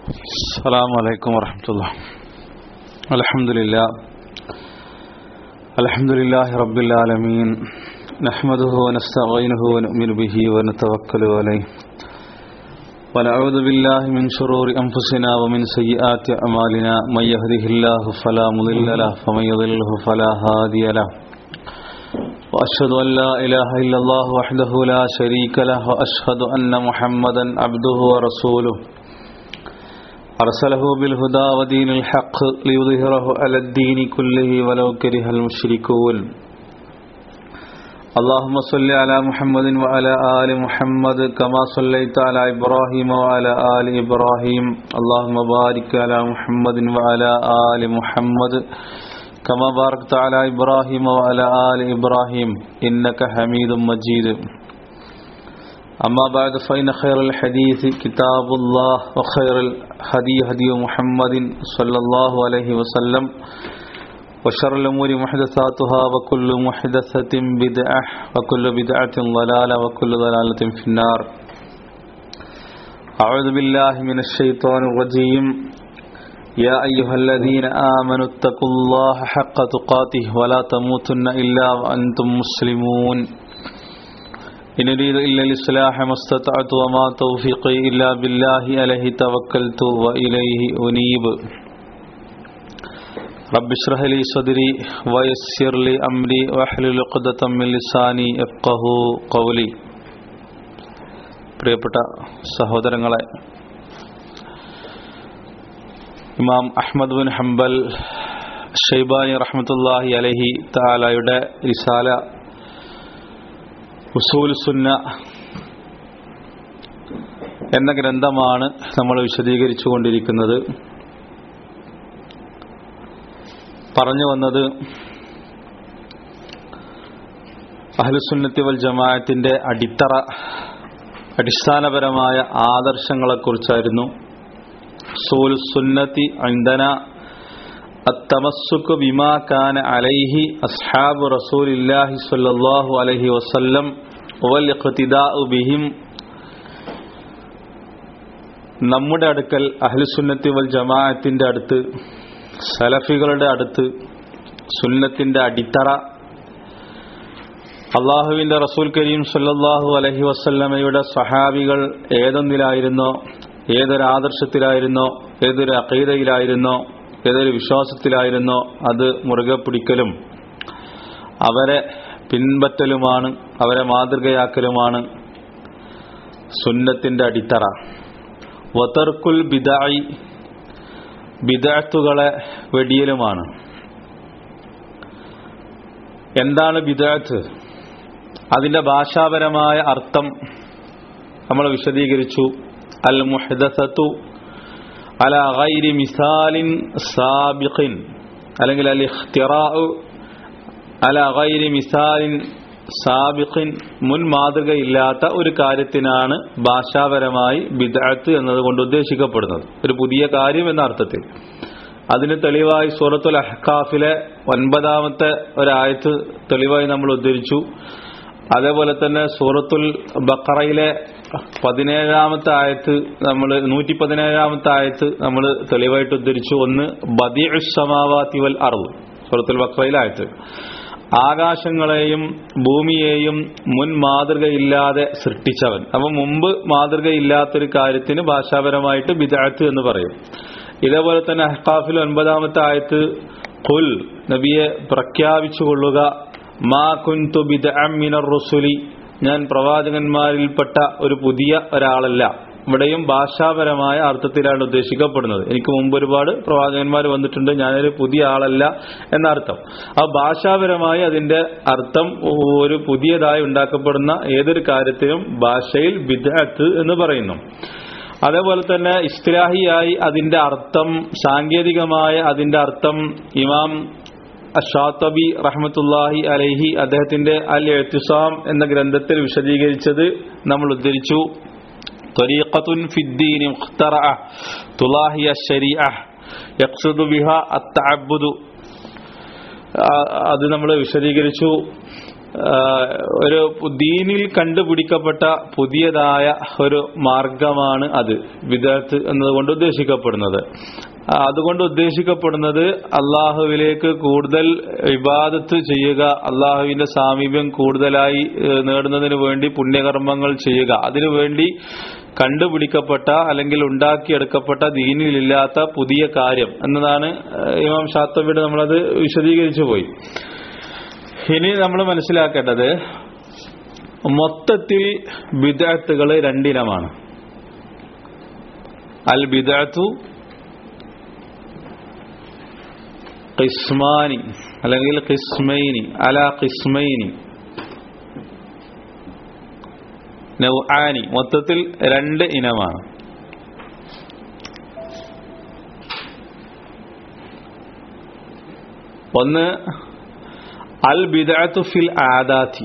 السلام عليكم ورحمة الله الحمد لله الحمد لله رب العالمين نحمده ونستعينه ونؤمن به ونتوكل عليه ونعوذ بالله من شرور أنفسنا ومن سيئات أعمالنا من يهده الله فلا مضل له ومن يضلله فلا هادي له وأشهد أن لا إله إلا الله وحده لا شريك له وأشهد أن محمدا عبده ورسوله أرسله بالهدى ودين الحق ليظهره على الدين كله ولو كره المشركون اللهم صل على محمد وعلى آل محمد كما صليت على إبراهيم وعلى آل إبراهيم اللهم بارك على محمد وعلى آل محمد كما باركت على إبراهيم وعلى آل إبراهيم إنك حميد مجيد أما بعد فإن خير الحديث كتاب الله وخير الهدي هدي محمد صلى الله عليه وسلم وشر الأمور محدثاتها وكل محدثة بدعة وكل بدعة ضلالة وكل ضلالة في النار أعوذ بالله من الشيطان الرجيم يا أيها الذين آمنوا اتقوا الله حق تقاته ولا تموتن إلا وأنتم مسلمون إن أريد إلا الإصلاح ما استطعت وما توفيقي إلا بالله عليه توكلت وإليه أنيب رب اشرح لي صدري ويسر لي أمري واحلل عقدة من لساني يفقهوا قولي പ്രിയപ്പെട്ട സഹോദരങ്ങളെ ഇമാം അഹ്മദ് ബിൻ ഹംബൽ ഷെയ്ബാനി റഹ്മത്തുല്ലാഹി അലഹി താലയുടെ റിസാല ഉസൂൽ സുന്ന എന്ന ഗ്രന്ഥമാണ് നമ്മൾ വിശദീകരിച്ചു കൊണ്ടിരിക്കുന്നത് പറഞ്ഞു വന്നത് അഹ്ലുസുന്നത്തി വൽ ജമാഅത്തിന്റെ അടിത്തറ അടിസ്ഥാനപരമായ ആദർശങ്ങളെക്കുറിച്ചായിരുന്നു സൂൽ സുന്നത്തി അന്തന التمسك بما كان عليه أصحاب رسول الله صلى الله عليه وسلم والاقتداء بهم നമ്മുടെ അടുക്കൽ അഹ്ലുസുന്നത്തി വൽ ജമാഅത്തിന്റെ അടുത്ത് സലഫികളുടെ അടുത്ത് സുന്നത്തിന്റെ അടിത്തറ അള്ളാഹുവിന്റെ റസൂൽ കരീം സല്ലാഹു അലഹി വസ്ല്ലമയുടെ സഹാബികൾ ഏതൊന്നിലായിരുന്നോ ഏതൊരു ആദർശത്തിലായിരുന്നോ ഏതൊരു അക്കീതയിലായിരുന്നോ ഏതൊരു വിശ്വാസത്തിലായിരുന്നോ അത് മുറുകെ പിടിക്കലും അവരെ പിൻപറ്റലുമാണ് അവരെ മാതൃകയാക്കലുമാണ് സുന്നത്തിന്റെ അടിത്തറ വതർക്കുൽ ബിദായി ബിദാത്തുകളെ വെടിയലുമാണ് എന്താണ് ബിദാത്ത് അതിന്റെ ഭാഷാപരമായ അർത്ഥം നമ്മൾ വിശദീകരിച്ചു അൽ മുഹദസത്തു അല ഗൈരി മിസാലിൻ സാബിഖിൻ അല്ലെങ്കിൽ അൽ ഇഖ്തിറാഉ അല ഗൈരി മിസാലിൻ സാബിഖിൻ മുൻ മാതൃകയില്ലാത്ത ഒരു കാര്യത്തിനാണ് ഭാഷാപരമായി ബിദഅത്ത് എന്നതുകൊണ്ട് ഉദ്ദേശിക്കപ്പെടുന്നത് ഒരു പുതിയ കാര്യം എന്ന അർത്ഥത്തിൽ അതിന് തെളിവായി സൂറത്തുൽ അഹ്കാഫിലെ ഒൻപതാമത്തെ ഒരായത്ത് തെളിവായി നമ്മൾ ഉദ്ധരിച്ചു അതേപോലെ തന്നെ സൂറത്തുൽ ബക്കറയിലെ പതിനേഴാമത്തെ ആയത്ത് നമ്മൾ നൂറ്റി പതിനേഴാമത്തെ ആയത്ത് നമ്മൾ തെളിവായിട്ട് ഉദ്ധരിച്ചു ഒന്ന് ബദിഉസമാവാത്തി വൽ അറു സൂറത്തുൽ ബക്കറയിലെ ആയത്ത് ആകാശങ്ങളെയും ഭൂമിയെയും മുൻ മാതൃകയില്ലാതെ സൃഷ്ടിച്ചവൻ അപ്പൊ മുമ്പ് മാതൃകയില്ലാത്തൊരു കാര്യത്തിന് ഭാഷാപരമായിട്ട് ബിദാത്ത് എന്ന് പറയും ഇതേപോലെ തന്നെ അഹ്കാഫിൽ ഒൻപതാമത്തെ ആയത്ത് കുൽ നബിയെ പ്രഖ്യാപിച്ചു കൊള്ളുക മാ കുൻതു ബിദ്അമിനർ റുസുലി ഞാൻ പ്രവാചകന്മാരിൽപ്പെട്ട ഒരു പുതിയ ഒരാളല്ല ഇവിടെയും ഭാഷാപരമായ അർത്ഥത്തിലാണ് ഉദ്ദേശിക്കപ്പെടുന്നത് എനിക്ക് മുമ്പ് ഒരുപാട് പ്രവാചകന്മാർ വന്നിട്ടുണ്ട് ഞാനൊരു പുതിയ ആളല്ല എന്ന അർത്ഥം ആ ഭാഷാപരമായി അതിന്റെ അർത്ഥം ഒരു പുതിയതായി ഉണ്ടാക്കപ്പെടുന്ന ഏതൊരു കാര്യത്തിനും ഭാഷയിൽ ബിദ്അത്ത് എന്ന് പറയുന്നു അതേപോലെ തന്നെ ഇസ്തിലാഹിയായി അതിന്റെ അർത്ഥം സാങ്കേതികമായ അതിന്റെ അർത്ഥം ഇമാം ഷാത്തബി റഹ്മത്തുല്ലാഹി അലൈഹി അദ്ദേഹത്തിന്റെ അൽ എഴുത്തുസാം എന്ന ഗ്രന്ഥത്തിൽ വിശദീകരിച്ചത് നമ്മൾ ഉദ്ധരിച്ചു ത്വരീഖത്തുൻ ഫിദ്ദീൻ മുഖ്തറഅ തുലാഹിയ ശരീഅ യഖ്സുദു ബിഹ അത്തഅബ്ബുദു അത് നമ്മൾ വിശദീകരിച്ചു ആ, ഒരു ദീനിൽ കണ്ടുപിടിക്കപ്പെട്ട പുതിയതായ ഒരു മാർഗമാണ് അത് വിദഗ്ധ എന്നതുകൊണ്ട് ഉദ്ദേശിക്കപ്പെടുന്നത് ആ, അതുകൊണ്ട് ഉദ്ദേശിക്കപ്പെടുന്നത് അള്ളാഹുവിലേക്ക് കൂടുതൽ ഇബാദത്ത് ചെയ്യുക അള്ളാഹുവിന്റെ സാമീപ്യം കൂടുതലായി ഏഹ്, നേടുന്നതിന് വേണ്ടി പുണ്യകർമ്മങ്ങൾ ചെയ്യുക അതിനുവേണ്ടി കണ്ടുപിടിക്കപ്പെട്ട അല്ലെങ്കിൽ ഉണ്ടാക്കിയെടുക്കപ്പെട്ട ദീനിലില്ലാത്ത പുതിയ കാര്യം എന്നതാണ് ഏഹ്, ഇമാം ഷാത്തബിയുടെ നമ്മളത് വിശദീകരിച്ചു പോയി ഇനി നമ്മൾ മനസ്സിലാക്കേണ്ടത് മൊത്തത്തിൽ ബിദാത്തുകൾ രണ്ടിനമാണ് അൽ ബിദാത്തു ഖിസ്മാനി അല്ലെങ്കിൽ ഖിസ്മൈനി അല ഖിസ്മൈനി നൗആനി മൊത്തത്തിൽ രണ്ട് ഇനമാണ് ഒന്ന് അൽ ബിദഅത്തു ഫിൽ ആദാത്തി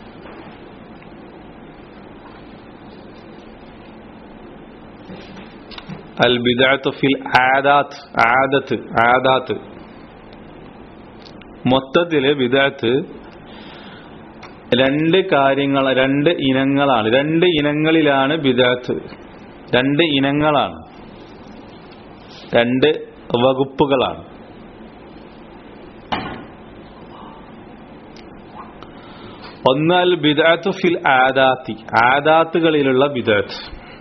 അൽ ബിദഅത്തു ഫിൽ ആദാത്ത് ആദത്ത് ആദാത്ത് മൊത്തത്തില് ബിദഅത്ത് രണ്ട് കാര്യങ്ങൾ രണ്ട് ഇനങ്ങളാണ് രണ്ട് ഇനങ്ങളിലാണ് ബിദഅത്ത് രണ്ട് ഇനങ്ങളാണ് രണ്ട് വകുപ്പുകളാണ് ഒന്നാൽ ബിദഅത്തു ഫിൽ ആദാത്തി ആദാത്തുകളിലുള്ള ബിദഅത്ത്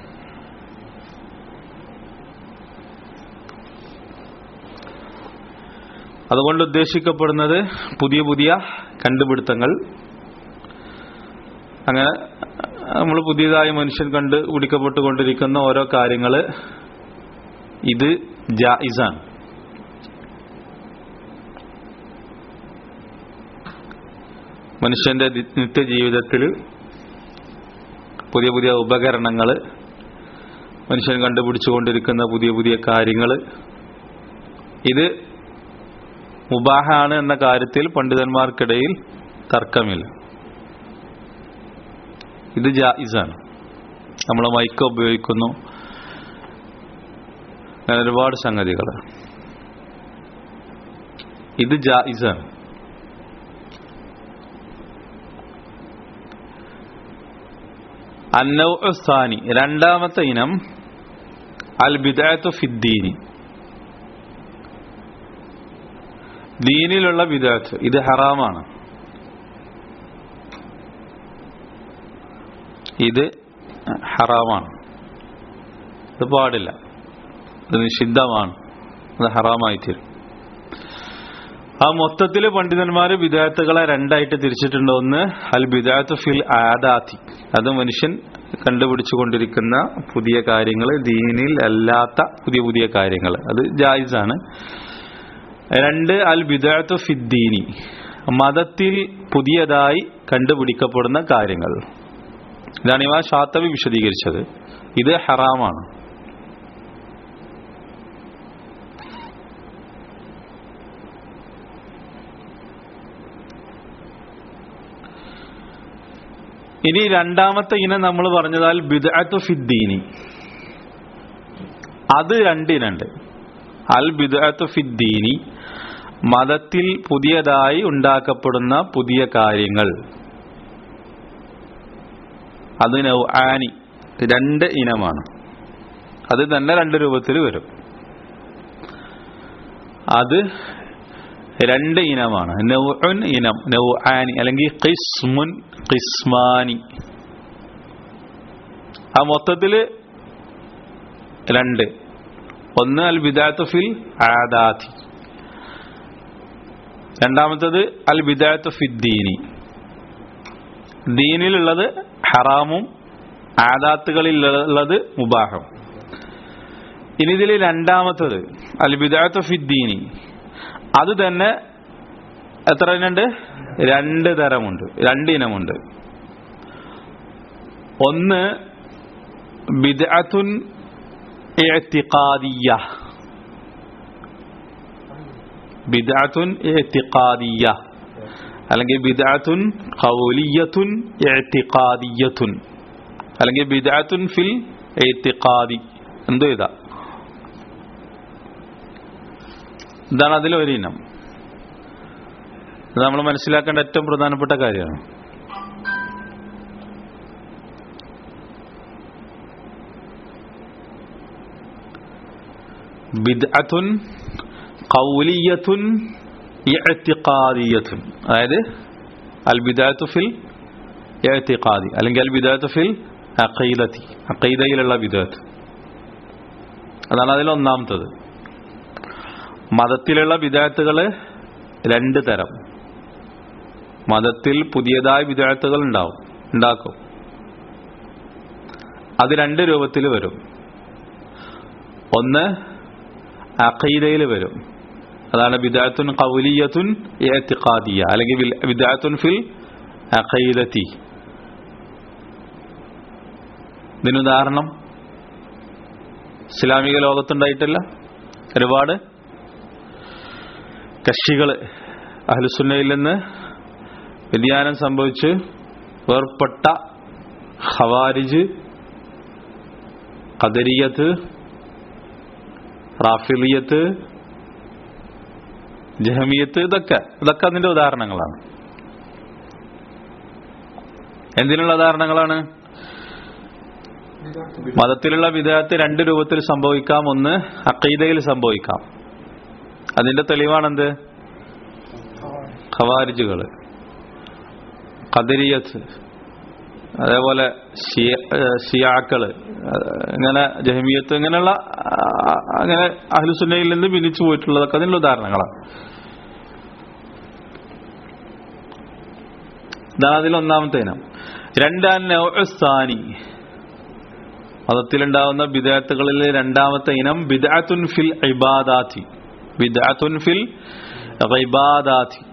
അതുകൊണ്ട് ഉദ്ദേശിക്കപ്പെടുന്നത് പുതിയ പുതിയ കണ്ടുപിടുത്തങ്ങൾ അങ്ങനെ നമ്മൾ പുതിയതായി മനുഷ്യൻ കണ്ടുപിടിക്കപ്പെട്ടുകൊണ്ടിരിക്കുന്ന ഓരോ കാര്യങ്ങള് ഇത് ജായിസാണ് മനുഷ്യന്റെ ദി- നിത്യജീവിതത്തിൽ പുതിയ പുതിയ ഉപകരണങ്ങൾ മനുഷ്യൻ കണ്ടുപിടിച്ചുകൊണ്ടിരിക്കുന്ന പുതിയ പുതിയ കാര്യങ്ങൾ ഇത് മുബാഹാണ് എന്ന കാര്യത്തിൽ പണ്ഡിതന്മാർക്കിടയിൽ തർക്കമില്ല ഇത് ജായിസാണ് നമ്മൾ മൈക്ക ഉപയോഗിക്കുന്നു അങ്ങനെ ഒരുപാട് സംഗതികൾ ഇത് ജായിസാണ് അന്നൗസാനി രണ്ടാമത്തെ ഇനം അൽ ബിദാത്തു ഫിദ്ദീനി ദീനിലുള്ള ബിദാത്ത് ഇത് ഹറാമാണ് ഇത് ഹറാമാണ് ഇത് പാടില്ല ഇത് നിഷിദ്ധമാണ് അത് ഹറാമായി തീരും ആ മൊത്തത്തില് പണ്ഡിതന്മാര് ബിദാത്തുകളെ രണ്ടായിട്ട് തിരിച്ചിട്ടുണ്ട് ഒന്ന് അൽ ബിദാത്ത് ഫിൽ ആദാത്തി അത് മനുഷ്യൻ കണ്ടുപിടിച്ചു കൊണ്ടിരിക്കുന്ന പുതിയ കാര്യങ്ങൾ ദീനിൽ അല്ലാത്ത പുതിയ പുതിയ കാര്യങ്ങൾ അത് ജായിസാണ് രണ്ട് അൽ ബിദാത്തു ഫിദ്ദീനി മതത്തിൽ പുതിയതായി കണ്ടുപിടിക്കപ്പെടുന്ന കാര്യങ്ങൾ ഇതാണ് ഇവ ഷാത്തവി വിശദീകരിച്ചത് ഇത് ഹറാമാണ് ഇനി രണ്ടാമത്തെ ഇനം നമ്മൾ പറഞ്ഞതാൽ ബിദഅത്തു ഫിദ്ദീനി അത് രണ്ടിനുണ്ട് അൽ ബിദഅത്തു ഫിദ്ദീനി മതത്തിൽ പുതിയതായി ഉണ്ടാക്കപ്പെടുന്ന പുതിയ കാര്യങ്ങൾ അത് നൗആനി രണ്ട് ഇനമാണ് അത് തന്നെ രണ്ട് രൂപത്തിൽ വരും അത് രണ്ട് ഇനമാണ് നൗഉൻ ഇനം നൗആനി അല്ലെങ്കിൽ ഖിസ്മുൻ ഖിസ്മാനി ആ മൊത്തത്തില് രണ്ട് ഒന്ന് അൽ ബിദാത്തു ഫിൽ ആദാത്തി രണ്ടാമത്തത് അൽ ബിദാത്തു ഫിദ്ദീനി ദീനിലുള്ളത് ഹറാമും ആദാത്തുകളിലുള്ളത് മുബാഹും ഇനി ഇതിൽ രണ്ടാമത്തത് അൽ ബിദാത്തു ഫിദ്ദീനി അത് തന്നെ എത്ര ഇനമുണ്ട് രണ്ട് തരമുണ്ട് രണ്ട് ഇനമുണ്ട് ഒന്ന് ബിദ്അത്തുൻ ഇഅ്തിഖാദിയ്യ ബിദ്അത്തുൻ ഇഅ്തിഖാദിയ്യ അല്ലെങ്കിൽ ബിദ്അത്തുൻ ഖൗലിയത്തുൻ ഇഅ്തിഖാദിയത്തുൻ അല്ലെങ്കിൽ ബിദ്അത്തുൻ ഫിൽ ഇഅ്തിഖാദി എന്തോ ഇതാ ഇതാണ് അതിലൊരിനം ഇത് നമ്മൾ മനസ്സിലാക്കേണ്ട ഏറ്റവും പ്രധാനപ്പെട്ട കാര്യമാണ് ബിദ്അത്തുൻ ഖൗലിയത്തുൻ ഇഅ്തിഖാദിയത്തുൻ അതായത് അൽ ബിദാത്തു ഫിൽ ഇഅ്തിഖാദി അല്ലെങ്കിൽ അൽ ബിദാത്തു ഫിൽ അഖീദത്തി അഖീദയിലുള്ള ബിദാത്ത് അതാണ് അതിൽ ഒന്നാമത്തത് മതത്തിലുള്ള ബിദാത്തുകൾ രണ്ട് തരം മതത്തിൽ പുതിയതായ വിദാത്തുകൾ ഉണ്ടാവും ഉണ്ടാക്കും അത് രണ്ട് രൂപത്തിൽ വരും ഒന്ന് അഖീദയിൽ വരും അതാണ് ബിദാത്തുൻ കൗലിയത്തുൻ എത്തിഖാദിയ അല്ലെങ്കിൽ ബിദാത്തുൻ ഫിൽ അഖീദത്തി ഇതിനുദാഹരണം ഇസ്ലാമിക ലോകത്തുണ്ടായിട്ടില്ല ഒരുപാട് കക്ഷികൾ അഹ്ലുസുന്നയിൽ നിന്ന് വ്യതിയാനം സംഭവിച്ച് വേർപ്പെട്ട ഖവാരിജ് ഖദരിയത്ത് റാഫിലിയത്ത് ജഹമിയത്ത് ഇതൊക്കെ ഇതൊക്കെ അതിന്റെ ഉദാഹരണങ്ങളാണ് എന്തിനുള്ള ഉദാഹരണങ്ങളാണ് മതത്തിലുള്ള വിദേഹത്ത് രണ്ട് രൂപത്തിൽ സംഭവിക്കാം ഒന്ന് അക്കീദയിൽ സംഭവിക്കാം അതിന്റെ തെളിവാണെന്ത് ഖവാരിജുകള് ഖദരിയത്ത് അതേപോലെ ഷിയാക്കള് ഇങ്ങനെ ജഹമിയത്ത് ഇങ്ങനെയുള്ള അങ്ങനെ അഹ്ലുസുന്നയിൽ നിന്ന് ഭിന്നിച്ചു പോയിട്ടുള്ളതൊക്കെ അതിനുള്ള ഉദാഹരണങ്ങളാണ് ഇതാണ് അതിൽ ഒന്നാമത്തെ ഇനം രണ്ടാം നൗസ്ഥാനി മതത്തിലുണ്ടാവുന്ന ബിദാത്തുകളിൽ രണ്ടാമത്തെ ഇനം ബിദാത്തുൻ ഫിൽ ഇബാദാത്തി ബിദാത്തുൻ ഫിൽ ഇബാദാത്തി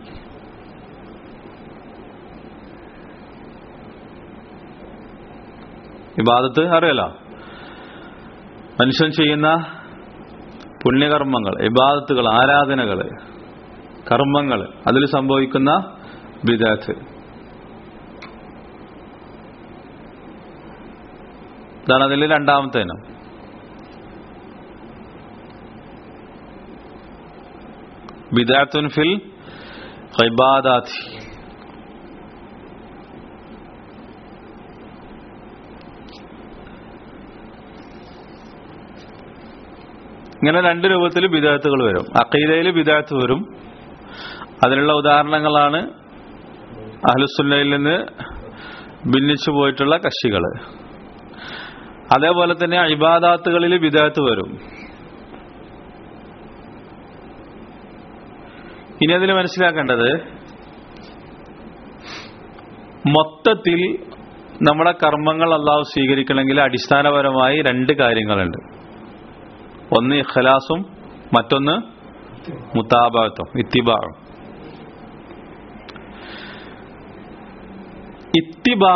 ഇബാദത്ത് അറിയാലോ മനുഷ്യൻ ചെയ്യുന്ന പുണ്യകർമ്മങ്ങൾ ഇബാദത്തുകൾ ആരാധനകൾ കർമ്മങ്ങൾ അതിൽ സംഭവിക്കുന്ന ബിദാത്ത് ഇതാണ് അതിൽ രണ്ടാമത്തെ ഇനം ബിദാത്തുൻ ഫിൽ ഇബാദാത്തി ഇങ്ങനെ രണ്ട് രൂപത്തിൽ ബിദാത്തുകൾ വരും അക്കീദയിൽ ബിദാത്ത് വരും അതിനുള്ള ഉദാഹരണങ്ങളാണ് അഹ്ലുസുല്ലയിൽ നിന്ന് ഭിന്നിച്ചു പോയിട്ടുള്ള കക്ഷികൾ അതേപോലെ തന്നെ ഇബാദാത്തുകളിൽ ബിദാത്ത് വരും ഇനി അതിൽ മനസ്സിലാക്കേണ്ടത് മൊത്തത്തിൽ നമ്മുടെ കർമ്മങ്ങൾ അള്ളാഹു സ്വീകരിക്കണമെങ്കിൽ അടിസ്ഥാനപരമായി രണ്ട് കാര്യങ്ങളുണ്ട് ഒന്ന് ഇഖലാസും മറ്റൊന്ന് മുത്താബാത്തും ഇത്തിബാവും ഇത്തിബാ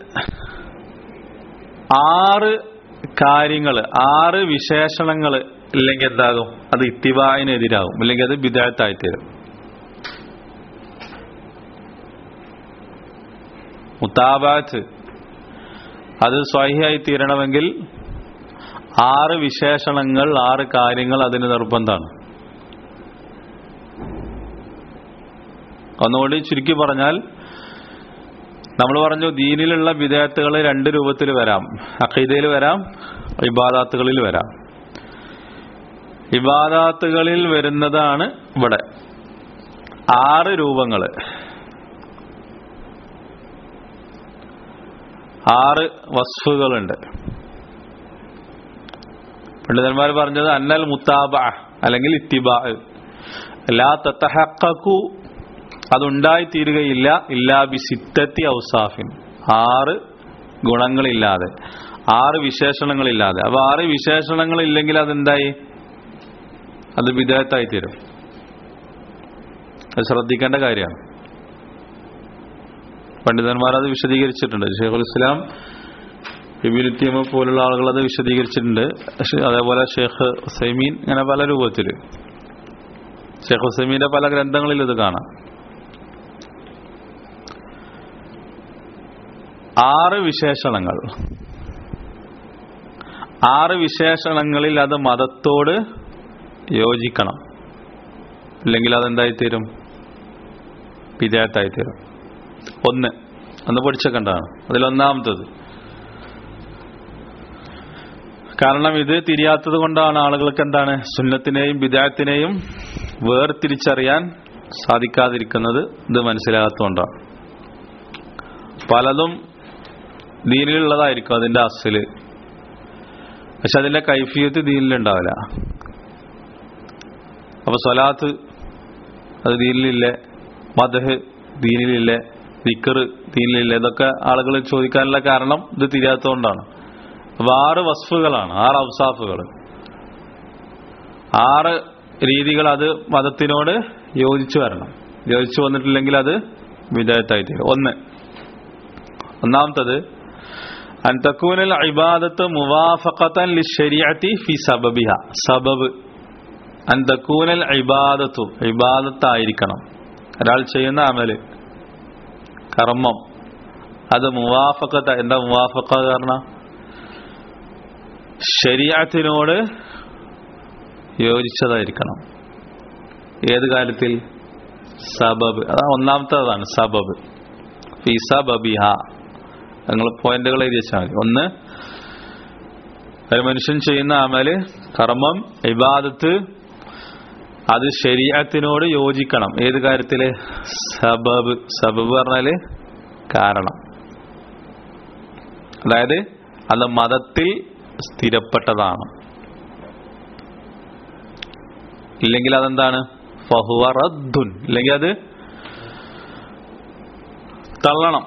ആറ് കാര്യങ്ങൾ ആറ് വിശേഷണങ്ങൾ ഇല്ലെങ്കിൽ എന്താകും അത് ഇത്തിബായിനെതിരാകും അല്ലെങ്കിൽ അത് ബിദായത്തായിത്തീരും മുത്താബാത്ത് അത് സ്വഹിയായി തീരണമെങ്കിൽ ആറ് വിശേഷണങ്ങൾ ആറ് കാര്യങ്ങൾ അതിന് നിർബന്ധമാണ് ഒന്നുകൂടി ചുരുക്കി പറഞ്ഞാൽ നമ്മൾ പറഞ്ഞു ദീനിലുള്ള വിദേഹത്തുകൾ രണ്ട് രൂപത്തിൽ വരാം അഖീദയിൽ വരാം ഇബാദാത്തുകളിൽ വരാം ഇബാദാത്തുകളിൽ വരുന്നതാണ് ഇവിടെ ആറ് രൂപങ്ങൾ ആറ് വസ്ഫുകളുണ്ട് പണ്ഡിതന്മാർ പറഞ്ഞത് അന്നൽ മുത്താബ അല്ലെങ്കിൽ ഇത്തിബാ ലാ തത്തഹക്കു അതുണ്ടായിത്തീരുകയില്ല ഇല്ലാ ബി സിത്തത്തി ഔസാഫിൻ ആറ് ഗുണങ്ങളില്ലാതെ ആറ് വിശേഷണങ്ങളില്ലാതെ അപ്പൊ ആറ് വിശേഷണങ്ങളില്ലെങ്കിൽ അതെന്തായി അത് വിദേഹത്തായി തീരും അത് ശ്രദ്ധിക്കേണ്ട കാര്യമാണ് പണ്ഡിതന്മാർ അത് വിശദീകരിച്ചിട്ടുണ്ട് ഷെയ്ഖുൽ ഇസ്ലാം ഇബിനുത്തിയമ പോലുള്ള ആളുകൾ അത് വിശദീകരിച്ചിട്ടുണ്ട് അതേപോലെ ഷെയ്ഖ് ഹുസൈമീൻ ഇങ്ങനെ പല രൂപത്തിൽ ഷെയ്ഖ് ഹുസൈമീന്റെ പല ഗ്രന്ഥങ്ങളിൽ ഇത് കാണാം ആറ് വിശേഷണങ്ങൾ ആറ് വിശേഷണങ്ങളിൽ അത് മതത്തോട് യോജിക്കണം അല്ലെങ്കിൽ അതെന്തായിത്തീരും വിജയത്തായിത്തീരും ഒന്ന് ഒന്ന് പഠിച്ചേക്കണ്ടാണ് അതിലൊന്നാമത്തത് കാരണം ഇത് തിരിയാത്തത് കൊണ്ടാണ് ആളുകൾക്ക് എന്താണ് സുന്നത്തിനെയും വിദായത്തിനെയും വേർതിരിച്ചറിയാൻ സാധിക്കാതിരിക്കുന്നത് ഇത് മനസ്സിലാകാത്തതുകൊണ്ടാണ് പലതും ദീനിലുള്ളതായിരിക്കും അതിന്റെ അസല് പക്ഷെ അതിന്റെ കൈഫിയത്ത് ദീനിലുണ്ടാവില്ല അപ്പൊ സ്വലാത്ത് അത് ദീനിലില്ലേ മദഹ് ദീനിലില്ലേ ദിക്കറ് ദീനിലില്ലേ ഇതൊക്കെ ആളുകൾ ചോദിക്കാനുള്ള കാരണം ഇത് തിരിയാത്തതുകൊണ്ടാണ് അപ്പൊ ആറ് വസ്ഫുകളാണ് ആറ് ഔസാഫുകൾ ആറ് രീതികൾ അത് മതത്തിനോട് യോജിച്ചു വരണം യോജിച്ചു വന്നിട്ടില്ലെങ്കിൽ അത് വിധേയത്തായി തീരും ഒന്ന് ഒന്നാമത്തത് അൻ തക്കൂനൽ ഇബാദത്ത് മുവാഫഖത്തൻ ലിശരിയത്തി ഫി സബബിഹ സബബ് അൻ തക്കൂനൽ ഇബാദത്തു ഇബാദത്തായിരിക്കണം ഒരാൾ ചെയ്യുന്ന അമല് കർമ്മം അത് മുവാഫക്കത്ത എന്താ മുവാഫക്ക കാരണം ശരിയാത്തിനോട് യോജിച്ചതായിരിക്കണം ഏത് കാര്യത്തിൽ സബബ് അതാ ഒന്നാമത്തേതാണ് സബബ് ഫി സബബിഹ നിങ്ങൾ പോയിന്റുകൾ എഴുതി വെച്ചാൽ മതി ഒന്ന് ഒരു മനുഷ്യൻ ചെയ്യുന്ന അമല് കർമ്മം ഇബാദത്ത് അത് ശരീരത്തിനോട് യോജിക്കണം ഏത് കാര്യത്തില് സബബ് സബബ് പറഞ്ഞാല് കാരണം അതായത് അത് മതത്തിൽ സ്ഥിരപ്പെട്ടതാണ് ഇല്ലെങ്കിൽ അതെന്താണ് ഫഹുവ റദ്ദുൻ ഇല്ലെങ്കിൽ അത് തള്ളണം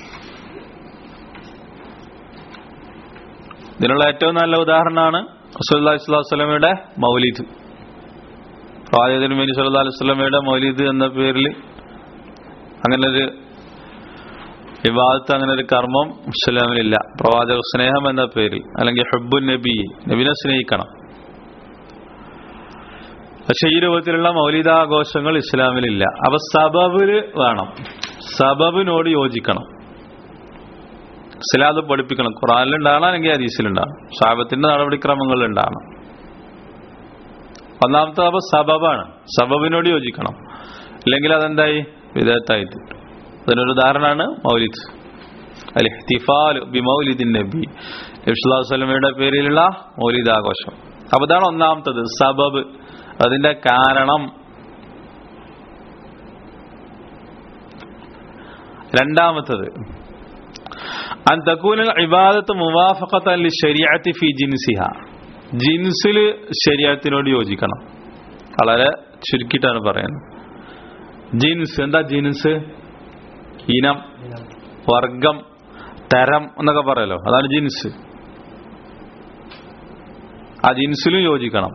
ഇതിനുള്ള ഏറ്റവും നല്ല ഉദാഹരണമാണ് റസൂലുള്ളാഹി സ്വല്ലല്ലാഹു അലൈഹി വസല്ലമയുടെ മൗലിദ് പ്രവാചകൻ നബി സല്ലല്ലാഹു അലൈഹി വസല്ലമയുടെ മൗലിദ് എന്ന പേരിൽ അങ്ങനെ ഒരു വിവാദത്ത് അങ്ങനെ ഒരു കർമ്മം ഇസ്ലാമിലില്ല പ്രവാചക സ്നേഹം എന്ന പേരിൽ അല്ലെങ്കിൽ ഹബ്ബുൻ നബി നബിനെ സ്നേഹിക്കണം പക്ഷെ ഈ രൂപത്തിലുള്ള മൗലികാഘോഷങ്ങൾ ഇസ്ലാമിലില്ല അപ്പൊ സബബില് വേണം സബബിനോട് യോജിക്കണം ഇസ്ലാം അത് പഠിപ്പിക്കണം ഖുറാനിലുണ്ടാകണം അല്ലെങ്കിൽ ഹദീസിലുണ്ടാകണം സാബത്തിന്റെ നടപടിക്രമങ്ങളിൽ ഉണ്ടാകണം ഒന്നാമത്തെ അപ്പൊ സബബാണ് സബബിനോട് യോജിക്കണം ഇല്ലെങ്കിൽ അതെന്തായി വിദേഹത്തായി തീരും അതിനൊരു ഉദാഹരണമാണ് മൗലിദ് അൽ ഇഹ്തിഫാൽ ബി മൗലിദിൻ നബി നബിസ്വല്ലാസ്ലമയുടെ പേരിലുള്ള മൗലിദ് ആഘോഷം അപ്പൊ ഇതാണ് ഒന്നാമത്തത് സബബ് അതിന്റെ കാരണം രണ്ടാമത്തത് അൻ തക്കൂനൽ ഇബാദത്ത് മുവാഫഖത്തൻ ലിശരിയത്തി ഫി ജിൻസിഹ ജിൻസിൽ ശരീരത്തിനോട് യോജിക്കണം വളരെ ചുരുക്കിയിട്ടാണ് പറയുന്നത് ജിൻസ് എന്താ ജിൻസ് ഇനം വർഗം തരം എന്നൊക്കെ പറയല്ലോ അതാണ് ജിൻസ് ആ ജിൻസിലും യോജിക്കണം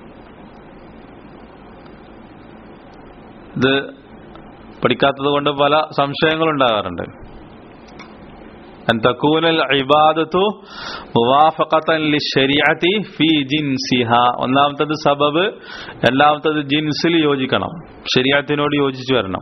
ഇത് പഠിക്കാത്തത് കൊണ്ട് പല സംശയങ്ങളുണ്ടാകാറുണ്ട് أن تكون العبادة موافقة للشريعة في جنسها ഒന്നാമത്തത് സബബ് രണ്ടാമത്തത് ജിൻസിൽ യോജിക്കണം ശരീരത്തിനോട് യോജിച്ചു വരണം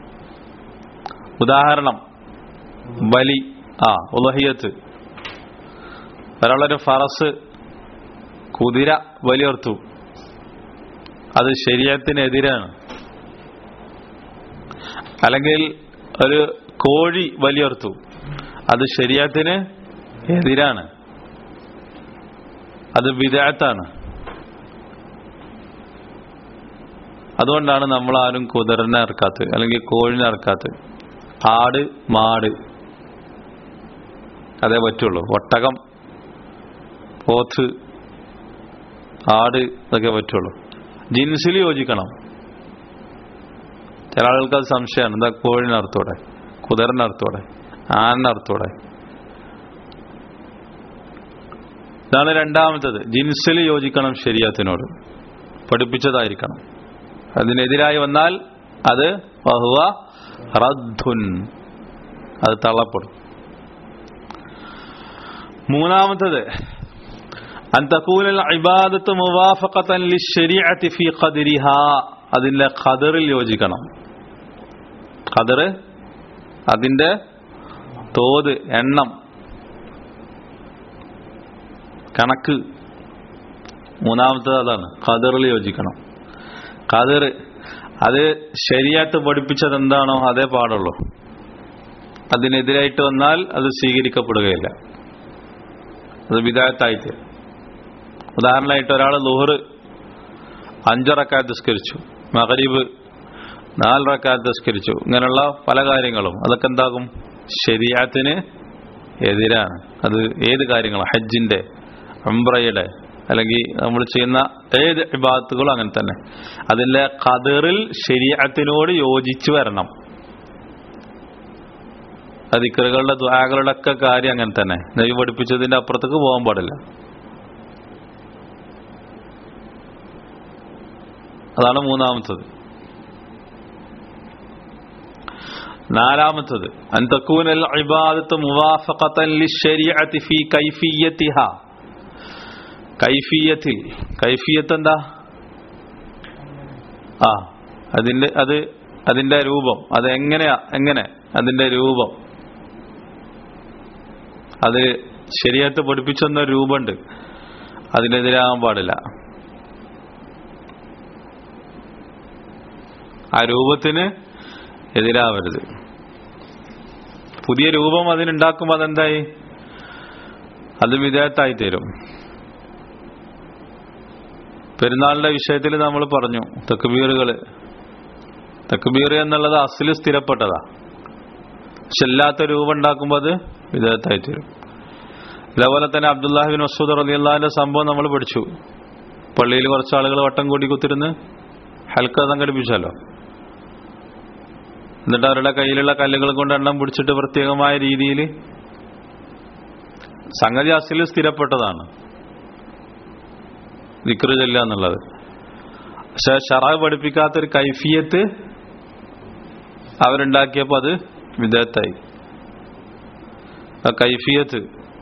ഉദാഹരണം ബലി ആ ഉലഹിയത്ത് ഒരാളൊരു ഫറസ് കുതിര ബലിയർത്തു അത് ശരീരത്തിനെതിരാണ് അല്ലെങ്കിൽ ഒരു കോഴി ബലിയർത്തു അത് ശരീരത്തിന് എതിരാണ് അത് വിദാത്താണ് അതുകൊണ്ടാണ് നമ്മൾ ആരും കുതിരനെ ഇറക്കാത്തത് അല്ലെങ്കിൽ കോഴിനെ ഇറക്കാത്തത് ആട് മാട് അതേ പറ്റുള്ളൂ ഒട്ടകം പോത്ത് ആട് ഇതൊക്കെ പറ്റുള്ളൂ ജിൻസിൽ യോജിക്കണം ചില ആളുകൾക്ക് അത് സംശയമാണ് എന്താ കോഴിനർത്ഥത്തോടെ കുതിരനർത്ഥത്തോടെ ആനർത്ഥത്തോടെ ഇതാണ് രണ്ടാമത്തത് ജിൻസിൽ യോജിക്കണം ശരീരത്തിനോട് പഠിപ്പിച്ചതായിരിക്കണം അതിനെതിരായി വന്നാൽ അത് വഹുവ റദ്ദുൻ അത് തള്ളപ്പെടും മൂന്നാമത്തത് അൻ തകൂനൽ ഇബാദത്ത് മുവാഫഖത്തൻ ലിശ്ശരീഅത്തി ഫീ ഖദ്രിഹാ അതിന്റെ ഖദറിൽ യോജിക്കണം ഖദർ അതിന്റെ തോത് എണ്ണം കണക്ക് മൂന്നാമത്തത് അതാണ് ഖദറിൽ യോജിക്കണം ഖദർ അത് ശരിയാത്ത് പഠിപ്പിച്ചത് എന്താണോ അതേ പാടുള്ളൂ അതിനെതിരായിട്ട് വന്നാൽ അത് സ്വീകരിക്കപ്പെടുകയില്ല അത് വിദായത്തായിട്ട് ഉദാഹരണമായിട്ട് ഒരാൾ ലുഹർ അഞ്ചറക്കാത്ത് നിസ്കരിച്ചു മകരീബ് നാല് റക്കാത്ത് നിസ്കരിച്ചു ഇങ്ങനെയുള്ള പല കാര്യങ്ങളും അതൊക്കെ എന്താകും ശരിയാത്തിന് എതിരാണ് അത് ഏത് കാര്യങ്ങളും ഹജ്ജിന്റെ അംബ്രയുടെ അല്ലെങ്കിൽ നമ്മൾ ചെയ്യുന്ന ഏത് വിഭാഗത്തുകളും അങ്ങനെ തന്നെ അതിന്റെ കതിറിൽ ശരീരത്തിനോട് യോജിച്ചു വരണം അതിക്കറുകളുടെ ദ്വാകളുടെ ഒക്കെ കാര്യം അങ്ങനെ തന്നെ നബി പഠിപ്പിച്ചതിന്റെ അപ്പുറത്തേക്ക് പോകാൻ പാടില്ല അതാണ് മൂന്നാമത്തത് നാലാമത്തത് അൻ തക്കൂനൽ ഇബാദത്ത് മുവാഫഖത്തൻ ലിശ്ശരീഅത്തി ഫീ കൈഫിയ്യത്തിഹ കൈഫിയത്തിൽ കൈഫിയത്ത് എന്താ ആ അതിന്റെ അത് അതിന്റെ രൂപം അത് എങ്ങനെയാ എങ്ങനെ അതിന്റെ രൂപം അത് ശരിയത്ത് പഠിപ്പിച്ചെന്ന രൂപമുണ്ട് അതിനെതിരാകാൻ പാടില്ല ആ രൂപത്തിന് എതിരാവരുത് പുതിയ രൂപം അതിനുണ്ടാക്കുമ്പോൾ അതെന്തായി അത് വിധേയത്തായി തീരും പെരുന്നാളിന്റെ വിഷയത്തിൽ നമ്മൾ പറഞ്ഞു തെക്കുബീറുകള് തെക്കുബീർ എന്നുള്ളത് അസിൽ സ്ഥിരപ്പെട്ടതാ പക്ഷെ അല്ലാത്ത രൂപം ഉണ്ടാക്കുമ്പോൾ അത് വിധേയത്തായി തീരും ഇതേപോലെ തന്നെ അബ്ദുല്ലാഹിബിൻ മസൂദ് റലിയല്ലാന്റെ സംഭവം നമ്മൾ പഠിച്ചു പള്ളിയിൽ കുറച്ച് ആളുകൾ വട്ടം കൂടി കുത്തിരുന്ന് ഹൽക്ക സംഘടിപ്പിച്ചല്ലോ എന്നിട്ട് അവരുടെ കയ്യിലുള്ള കല്ലുകൾ കൊണ്ട് എണ്ണം പിടിച്ചിട്ട് പ്രത്യേകമായ രീതിയിൽ സംഗതി അസിൽ സ്ഥിരപ്പെട്ടതാണ് ദിക്റ് ചെല്ലുക എന്നുള്ളത് പക്ഷെ ഷറാവ് പഠിപ്പിക്കാത്തൊരു കൈഫിയത്ത് അവരുണ്ടാക്കിയപ്പോൾ അത് വിധേയത്തായി ആ കൈഫിയത്ത്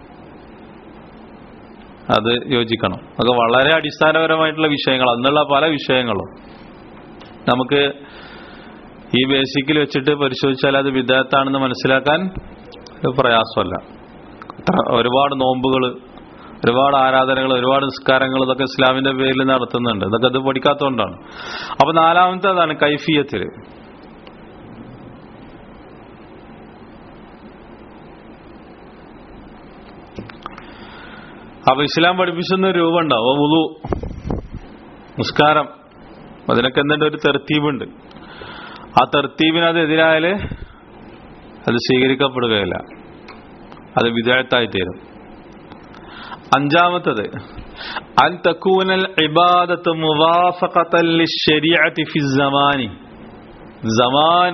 അത് യോജിക്കണം അതൊക്കെ വളരെ അടിസ്ഥാനപരമായിട്ടുള്ള വിഷയങ്ങൾ അന്നുള്ള പല വിഷയങ്ങളും നമുക്ക് ഈ ബേസിക്കിൽ വെച്ചിട്ട് പരിശോധിച്ചാൽ അത് വിദേഹത്താണെന്ന് മനസ്സിലാക്കാൻ പ്രയാസമല്ല ഒരുപാട് നോമ്പുകൾ ഒരുപാട് ആരാധനകൾ ഒരുപാട് നിസ്കാരങ്ങൾ ഇതൊക്കെ ഇസ്ലാമിന്റെ പേരിൽ നടത്തുന്നുണ്ട് ഇതൊക്കെ അത് പഠിക്കാത്തതുകൊണ്ടാണ് അപ്പൊ നാലാമത്തേതാണ് കൈഫിയത്തിൽ അപ്പൊ ഇസ്ലാം പഠിപ്പിച്ചെന്ന രൂപം ഉണ്ടാവും മുതു നിസ്കാരം അതിനൊക്കെ എന്തുണ്ട് ഒരു തെർത്തീബുണ്ട് ആ തെർത്തീബിന് അത് എതിരായാല് അത് സ്വീകരിക്കപ്പെടുകയില്ല അത് വിധേയത്തായി തീരും അഞ്ചാമത്തത് അൻ തക്കൂനൽ ഇബാദത്ത് മുവാഫഖത്തൻ ലിശ്ശരീഅത്തി ഫി സമാനി സമാൻ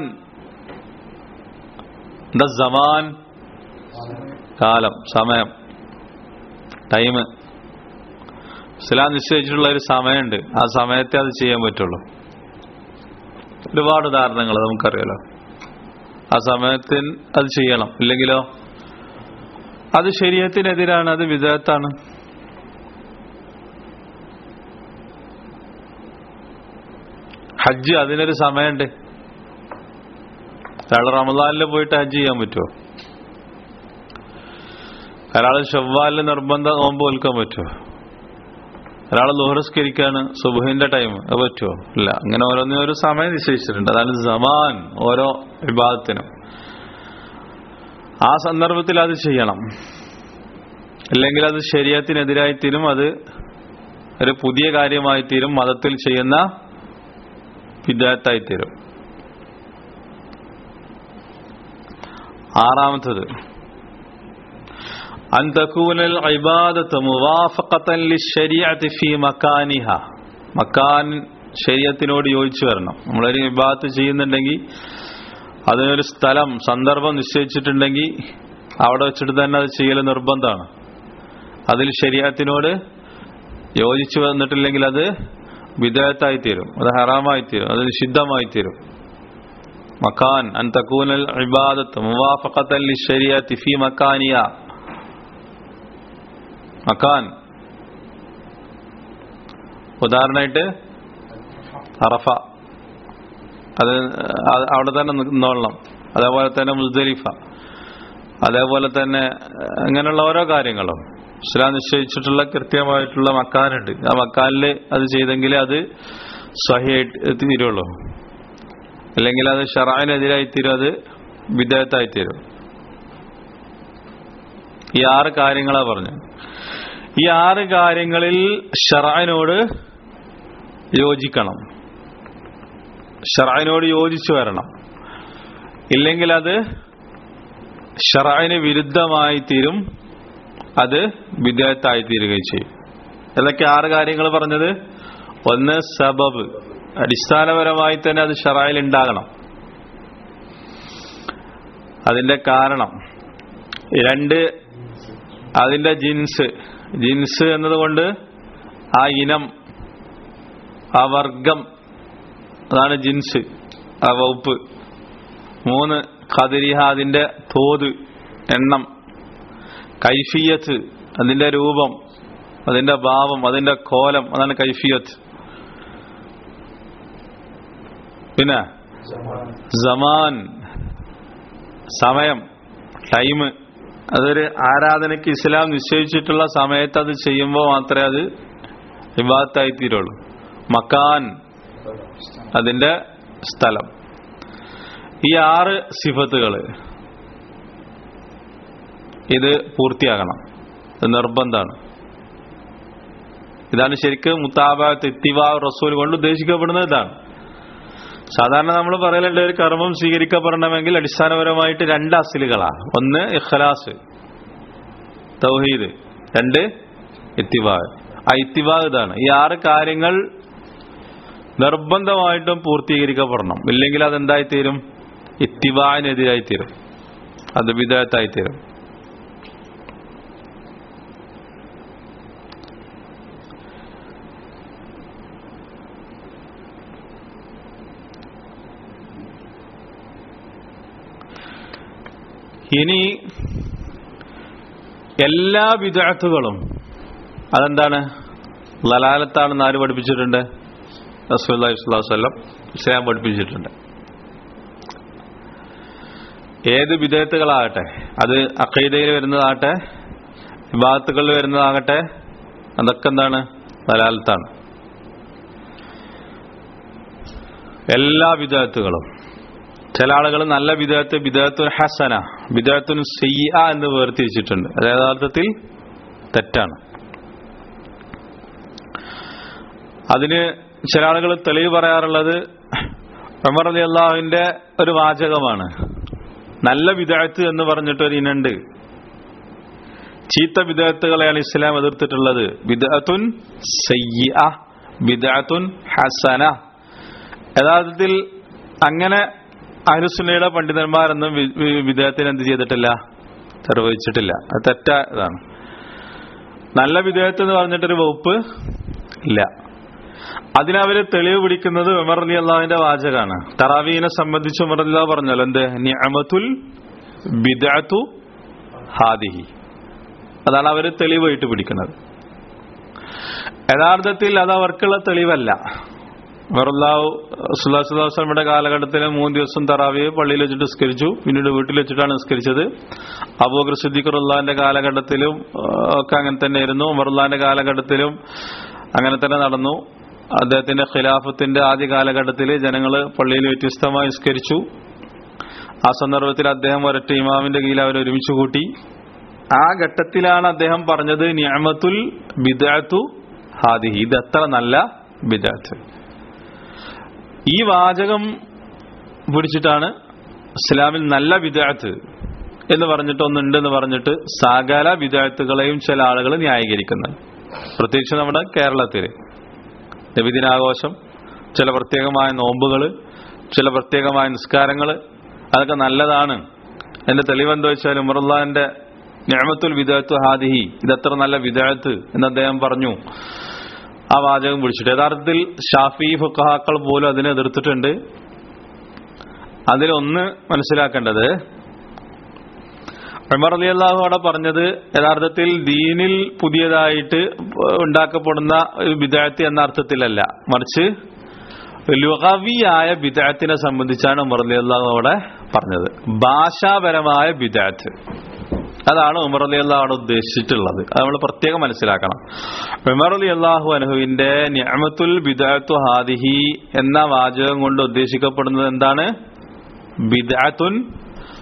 എന്താ സമാൻ കാലം സമയം ടൈം ഇസ്ലാം നിശ്ചയിച്ചിട്ടുള്ള ഒരു സമയമുണ്ട് ആ സമയത്തെ അത് ചെയ്യാൻ പറ്റുള്ളൂ ഒരുപാട് ഉദാഹരണങ്ങൾ നമുക്കറിയാലോ ആ സമയത്തിന് അത് ചെയ്യണം ഇല്ലെങ്കിലോ അത് ശരീരത്തിനെതിരാണ് അത് വിധേയത്താണ് ഹജ്ജ് അതിനൊരു സമയമുണ്ട് ഒരാൾ റമദാനിൽ പോയിട്ട് ഹജ്ജ് ചെയ്യാൻ പറ്റുമോ ഒരാൾ ഷവ്വാലിൽ നിർബന്ധ നോമ്പ് നോൽക്കാൻ പറ്റുമോ ഒരാൾ ലോഹറസ്കരിക്കാണ് സുബഹിന്റെ ടൈം അത് പറ്റുമോ ഇല്ല അങ്ങനെ ഓരോന്നിനും ഒരു സമയം നിശ്ചയിച്ചിട്ടുണ്ട് അതാണ് സമാൻ ഓരോ വിഭാഗത്തിനും ആ സന്ദർഭത്തിൽ അത് ചെയ്യണം ഇല്ലെങ്കിൽ അത് ശരീരത്തിനെതിരായി തീരും അത് ഒരു പുതിയ കാര്യമായി തീരും മതത്തിൽ ചെയ്യുന്ന വിദ്യാർത്ഥായി തീരും ആറാമത്തത് أن تكون العبادة موافقة للشريعة في مكانها മക്കാൻ ശരീരത്തിനോട് യോജിച്ചു വരണം നമ്മളൊരു വിഭാഗത്ത് ചെയ്യുന്നുണ്ടെങ്കിൽ അതിനൊരു സ്ഥലം സന്ദർഭം നിശ്ചയിച്ചിട്ടുണ്ടെങ്കിൽ അവിടെ വെച്ചിട്ട് തന്നെ അത് ചെയ്യൽ നിർബന്ധമാണ് അതിൽ ശരീരത്തിനോട് യോജിച്ചു വന്നിട്ടില്ലെങ്കിൽ അത് വിധേയത്തായി തീരും അത് ഹറാമായി തീരും അത് നിഷിദ്ധമായി തീരും മക്കാൻ അൻ തക്കൂനൽ ഇബാദത്ത് മുവാഫഖത്തൻ ലിശ്ശരീഅത്തി ഫീ മക്കാനിയ മക്കാൻ ഉദാഹരണമായിട്ട് അറഫ അത് അവിടെ തന്നെ നിന്നോളണം അതേപോലെ തന്നെ മുസ്ദലിഫ അതേപോലെ തന്നെ അങ്ങനെയുള്ള ഓരോ കാര്യങ്ങളും ഇസ്ലാം നിശ്ചയിച്ചിട്ടുള്ള കൃത്യമായിട്ടുള്ള മക്കാനുണ്ട് ആ മക്കാനിൽ അത് ചെയ്തെങ്കിൽ അത് സഹിയായിട്ട് തീരുള്ളൂ അല്ലെങ്കിൽ അത് ഷറാവിനെതിരായി തീരും അത് വിദേഹത്തായി തീരും ഈ ആറ് കാര്യങ്ങളാ പറഞ്ഞു ഈ ആറ് കാര്യങ്ങളിൽ ഷറാനോട് യോജിക്കണം ഷറാനോട് യോജിച്ചു വരണം ഇല്ലെങ്കിൽ അത് ഷറാന് വിരുദ്ധമായി തീരും അത് വിദേഹത്തായി തീരുകയും ചെയ്യും ഏതൊക്കെ ആറ് കാര്യങ്ങൾ പറഞ്ഞത് ഒന്ന് സബബ് അടിസ്ഥാനപരമായി തന്നെ അത് ഷറായിൽ ഉണ്ടാകണം അതിന്റെ കാരണം രണ്ട് അതിന്റെ ജിൻസ് ജിൻസ് എന്നതുകൊണ്ട് ആ ഇനം ആ വർഗം അതാണ് ജിൻസ് ആ വകുപ്പ് മൂന്ന് ഖദിരിഹ അതിന്റെ തോത് എണ്ണം കൈഫിയത്ത് അതിന്റെ രൂപം അതിന്റെ ഭാവം അതിന്റെ കോലം അതാണ് കൈഫിയത്ത് പിന്നെ സമാൻ സമയം ടൈം അതൊരു ആരാധനയ്ക്ക് ഇസ്ലാം നിശ്ചയിച്ചിട്ടുള്ള സമയത്ത് അത് ചെയ്യുമ്പോൾ മാത്രമേ അത് വിവാദത്തായി തീരുള്ളൂ മക്കാൻ അതിന്റെ സ്ഥലം ഈ ആറ് സിഫത്തുകൾ ഇത് പൂർത്തിയാകണം ഇത് നിർബന്ധമാണ് ഇതാണ് ശരിക്കും മുത്താബാത്ത് ഇത്തിവാ റസൂൽ കൊണ്ട് ഉദ്ദേശിക്കപ്പെടുന്നത് ഇതാണ് സാധാരണ നമ്മൾ പറയലുണ്ട് ഒരു കർമ്മം സ്വീകരിക്കപ്പെടണമെങ്കിൽ അടിസ്ഥാനപരമായിട്ട് രണ്ട് അസിലുകളാണ് ഒന്ന് ഇഖ്ലാസ് തൗഹീദ് രണ്ട് ഇത്തിവാഗ് ആ ഇത്തിവാഗ് ഇതാണ് ഈ ആറ് കാര്യങ്ങൾ നിർബന്ധമായിട്ടും പൂർത്തീകരിക്കപ്പെടണം ഇല്ലെങ്കിൽ അതെന്തായിത്തീരും ഇത്തിവാഹിനെതിരായിത്തീരും അത് വിധേയത്തായിത്തീരും ഇനി എല്ലാ വിദഗ്ധകളും അതെന്താണ് ലലാലത്താണെന്ന് ആര് പഠിപ്പിച്ചിട്ടുണ്ട് റസൂല്ലി വസ്ലം ഇസ്ലാം പഠിപ്പിച്ചിട്ടുണ്ട് ഏത് വിധേയത്തുകളാകട്ടെ അത് അക്കൈദയിൽ വരുന്നതാകട്ടെ വിഭാഗത്തുകളിൽ വരുന്നതാകട്ടെ അതൊക്കെ എന്താണ് ലലാലത്താണ് എല്ലാ വിധേയത്തുകളും ചില ആളുകൾ നല്ല വിധേയത്ത് വിധേയത്തുൻ ഹസന വിധേയത്തുൻ സെയ്യ എന്ന് വേർതിരിച്ചിട്ടുണ്ട് അത് യഥാർത്ഥത്തിൽ തെറ്റാണ് അതിന് ചില ആളുകൾ തെളിവ് പറയാറുള്ളത് ഉമർ അലി അള്ളാഹുവിന്റെ ഒരു വാചകമാണ് നല്ല വിദഗ്ധത്ത് എന്ന് പറഞ്ഞിട്ട് ഒരു ഇനുണ്ട് ചീത്ത വിദഗ്ധകളെയാണ് ഇസ്ലാം എതിർത്തിട്ടുള്ളത് വിദഗ്ധത്തുൻ സയ്യ വിദഗ്ധത്തുൻ ഹസന യഥാർത്ഥത്തിൽ അങ്ങനെ അഹ്ലുസുന്നയുടെ പണ്ഡിതന്മാരൊന്നും വിദേഹത്തിന് എന്ത് ചെയ്തിട്ടില്ല നിർവഹിച്ചിട്ടില്ല അത് തെറ്റാ ഇതാണ് നല്ല വിദേഹത്ത് എന്ന് പറഞ്ഞിട്ടൊരു വകുപ്പ് ഇല്ല അതിനവര് തെളിവ് പിടിക്കുന്നത് ഉമർ അലി അള്ളാഹിന്റെ വാചകാണ് തറാവീനെ സംബന്ധിച്ച് ഉമർ അലി പറഞ്ഞല്ലോ എന്ത് നിഅമത്തുൽ ബിദഅത്തു ഹാദിഹി അതാണ് അവര് തെളിവായിട്ട് പിടിക്കുന്നത് യഥാർത്ഥത്തിൽ അത് അവർക്കുള്ള തെളിവല്ല വെറുല്ലാവ് സുല്ലാസ്ലാസ്ലമിയുടെ കാലഘട്ടത്തിൽ മൂന്ന് ദിവസം തറാവിയെ പള്ളിയിൽ വെച്ചിട്ട് നിസ്കരിച്ചു പിന്നീട് വീട്ടിൽ വെച്ചിട്ടാണ് നിസ്കരിച്ചത് അബൂബക്കർ സിദ്ദീഖുറുല്ലാന്റെ കാലഘട്ടത്തിലും ഒക്കെ അങ്ങനെ തന്നെയായിരുന്നു ഉമറുല്ലാന്റെ കാലഘട്ടത്തിലും അങ്ങനെ തന്നെ നടന്നു അദ്ദേഹത്തിന്റെ ഖിലാഫത്തിന്റെ ആദ്യ കാലഘട്ടത്തിൽ ജനങ്ങൾ പള്ളിയിൽ വ്യത്യസ്തമായി നിസ്കരിച്ചു ആ സന്ദർഭത്തിൽ അദ്ദേഹം ഒരൊറ്റ ഇമാമിന്റെ കീഴിൽ അവർ ഒരുമിച്ച് കൂട്ടി ആ ഘട്ടത്തിലാണ് അദ്ദേഹം പറഞ്ഞത് നിയമത്തുൽ ബിദാത്തു ഹാദിഹി ഇത് എത്ര നല്ല ബിദാത്ത് ഈ വാചകം പിടിച്ചിട്ടാണ് ഇസ്ലാമിൽ നല്ല വിദാത്ത് എന്ന് പറഞ്ഞിട്ട് ഒന്നുണ്ടെന്ന് പറഞ്ഞിട്ട് സകല വിദാത്തുകളെയും ചില ആളുകൾ ന്യായീകരിക്കുന്നത് പ്രത്യേകിച്ച് നമ്മുടെ കേരളത്തിൽ നബിദിനാഘോഷം ചില പ്രത്യേകമായ നോമ്പുകൾ ചില പ്രത്യേകമായ നിസ്കാരങ്ങൾ അതൊക്കെ നല്ലതാണ് എന്റെ തെളിവെന്താ വെച്ചാൽ ഉമറുല്ലാന്റെ ഞാമത്തുൽ വിദാത്തു ഹാദിഹി ഇതത്ര നല്ല വിദാത്ത് എന്ന് അദ്ദേഹം പറഞ്ഞു ആ വാചകം പിടിച്ചിട്ട് യഥാർത്ഥത്തിൽ ഷാഫി ഫുക്കഹാക്കൾ പോലും അതിനെ എതിർത്തിട്ടുണ്ട് അതിലൊന്ന് മനസ്സിലാക്കേണ്ടത് ഉമർ അലി അള്ളാഹു അവിടെ പറഞ്ഞത് യഥാർത്ഥത്തിൽ ദീനിൽ പുതിയതായിട്ട് ഉണ്ടാക്കപ്പെടുന്ന ഒരു വിദായത്ത് എന്ന അർത്ഥത്തിലല്ല മറിച്ച് ലുഹവിയായ ബിദാത്തിനെ സംബന്ധിച്ചാണ് ഉമർ അലി അള്ളാഹു അവിടെ പറഞ്ഞത് ഭാഷാപരമായ ബിദാത്ത് അതാണ് ഉമർ അലി അള്ളാഹു അവിടെ ഉദ്ദേശിച്ചിട്ടുള്ളത് അത് നമ്മൾ പ്രത്യേകം മനസ്സിലാക്കണം ഉമർ അലി അള്ളാഹു അനുഹുവിന്റെ നിഅമത്തുൽ ബിദാത്തു ഹാദിഹി എന്ന വാചകം കൊണ്ട് ഉദ്ദേശിക്കപ്പെടുന്നത് എന്താണ് ബിദാത്തുൻ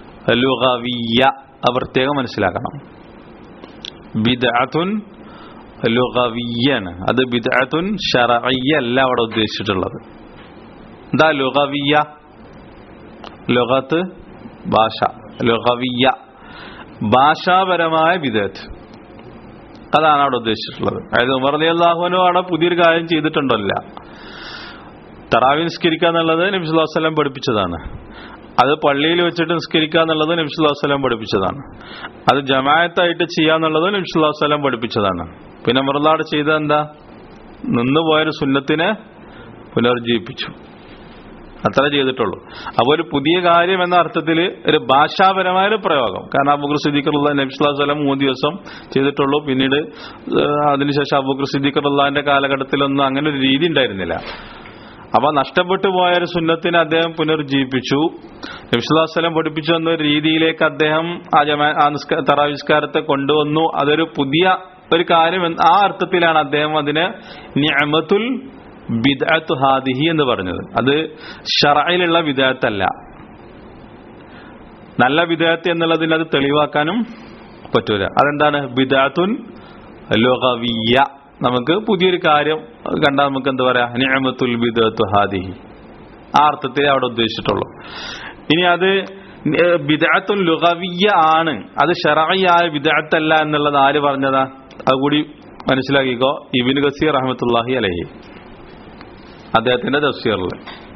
ലുഗവിയ അത് പ്രത്യേകം മനസ്സിലാക്കണം ബിദഅത്തുൻ ലുഗവിയാണ് അത് ബിദ്അത്തുൻ ഷറഇയ്യ അല്ല അവിടെ ഉദ്ദേശിച്ചിട്ടുള്ളത് എന്താ ലുഗവിയ ലുഗത്ത് ഭാഷ ലുഗവിയ ഭാഷാപരമായ ബിദഅത്ത് അതാണ് അവിടെ ഉദ്ദേശിച്ചിട്ടുള്ളത് അതായത് ഉമർ അലി അള്ളാഹുനു അവിടെ പുതിയൊരു കാര്യം ചെയ്തിട്ടുണ്ടല്ല തറാവി നിസ്കരിക്കുക എന്നുള്ളത് നബിസ്വല്ലാ വസ്ലം പഠിപ്പിച്ചതാണ് അത് പള്ളിയിൽ വെച്ചിട്ട് നിസ്കരിക്കുക എന്നുള്ളത് നബിസ്വല്ലാ വസ്ലം പഠിപ്പിച്ചതാണ് അത് ജമായത്തായിട്ട് ചെയ്യാന്നുള്ളത് നബിസ്വല്ലാ വസ്ലം പഠിപ്പിച്ചതാണ് പിന്നെ മറുനാട് ചെയ്ത എന്താ നിന്നുപോയൊരു സുന്നത്തിനെ പുനർജീവിപ്പിച്ചു അത്ര ചെയ്തിട്ടുള്ളൂ അപ്പോൾ ഒരു പുതിയ കാര്യം എന്ന അർത്ഥത്തിൽ ഒരു ഭാഷാപരമായ ഒരു പ്രയോഗം കാരണം അബുഖർ സിദ്ദീഖറുള്ള നബിസ്വലം മൂന്ന് ദിവസം ചെയ്തിട്ടുള്ളൂ പിന്നീട് ഏഹ്, അതിനുശേഷം അബുഖർ സിദ്ദീഖറുള്ളാന്റെ കാലഘട്ടത്തിലൊന്നും അങ്ങനെ ഒരു രീതി ഉണ്ടായിരുന്നില്ല അപ്പൊ നഷ്ടപ്പെട്ടു പോയ ഒരു സുന്നത്തിനെ അദ്ദേഹം പുനർജീവിപ്പിച്ചു നബിസ്വലം പഠിപ്പിച്ചു വന്ന ഒരു രീതിയിലേക്ക് അദ്ദേഹം ആ ജമാ ആ നിസ്ക തറാവിസ്കാരത്തെ കൊണ്ടുവന്നു അതൊരു പുതിയ ഒരു കാര്യം എന്ന് ആ അർത്ഥത്തിലാണ് അദ്ദേഹം അതിനെ നിഅമത്തുൽ ബിദ്അത്തു ഹാദിഹി എന്ന് പറഞ്ഞത് അത് ഷറയിലുള്ള വിദാത്തല്ല നല്ല വിദാത്ത് എന്നുള്ളതിന് അത് തെളിവാക്കാനും പറ്റൂല അതെന്താണ് ബിദാത്തുൻ ലോകവിയ നമുക്ക് പുതിയൊരു കാര്യം കണ്ടാൽ നമുക്ക് എന്താ പറയാ നിഅമത്തുൽ ബിദഅത്തു ഹാദിഹി ആ അർത്ഥത്തിലേ അവിടെ ഉദ്ദേശിച്ചിട്ടുള്ളൂ ഇനി അത് ബിദഅത്തുൻ ലുഗവിയ ആണ് അത് ഷറയായ ബിദഅത്തല്ല എന്നുള്ളത് ആര് പറഞ്ഞതാ അതുകൂടി മനസ്സിലാക്കിക്കോ ഇബിൻ ഗസീർ റഹ്മത്തുള്ളാഹി അലഹി അദ്ദേഹത്തിന്റെ തഫ്സീറിൽ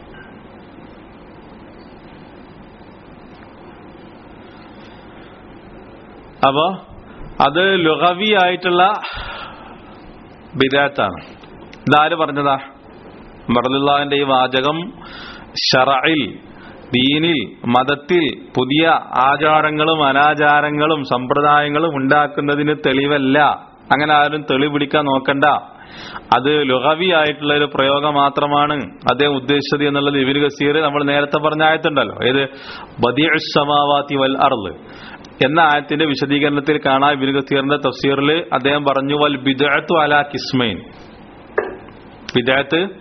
അപ്പോ അത് ലുഗവി ആയിട്ടുള്ള ബിദാത്താണ് ഇതാര് പറഞ്ഞതാ മറലുള്ളാഹിന്റെ ഈ വാചകം ഷറയിൽ ദീനിൽ മതത്തിൽ പുതിയ ആചാരങ്ങളും അനാചാരങ്ങളും സമ്പ്രദായങ്ങളും ഉണ്ടാക്കുന്നതിന് തെളിവല്ല അങ്ങനെ ആരും തെളിവ് പിടിക്കാൻ നോക്കണ്ട അത് ലുഹവി ആയിട്ടുള്ള ഒരു പ്രയോഗം മാത്രമാണ് അദ്ദേഹം ഉദ്ദേശിച്ചത് എന്നുള്ളത് ഇബിൻ ഗസീർ നമ്മൾ നേരത്തെ പറഞ്ഞ ആയത്തുണ്ടല്ലോ ഏത് ബദിഅസ്സമാവാതി വൽ അർള് എന്ന ആയത്തിന്റെ വിശദീകരണത്തിൽ കാണാം ഇബിൻ ഗസീറിന്റെ തഫ്സീറിൽ അദ്ദേഹം പറഞ്ഞു വൽ ബിദഅത്തു അലാ കിസ്മൈൻ ബിദഅത്ത്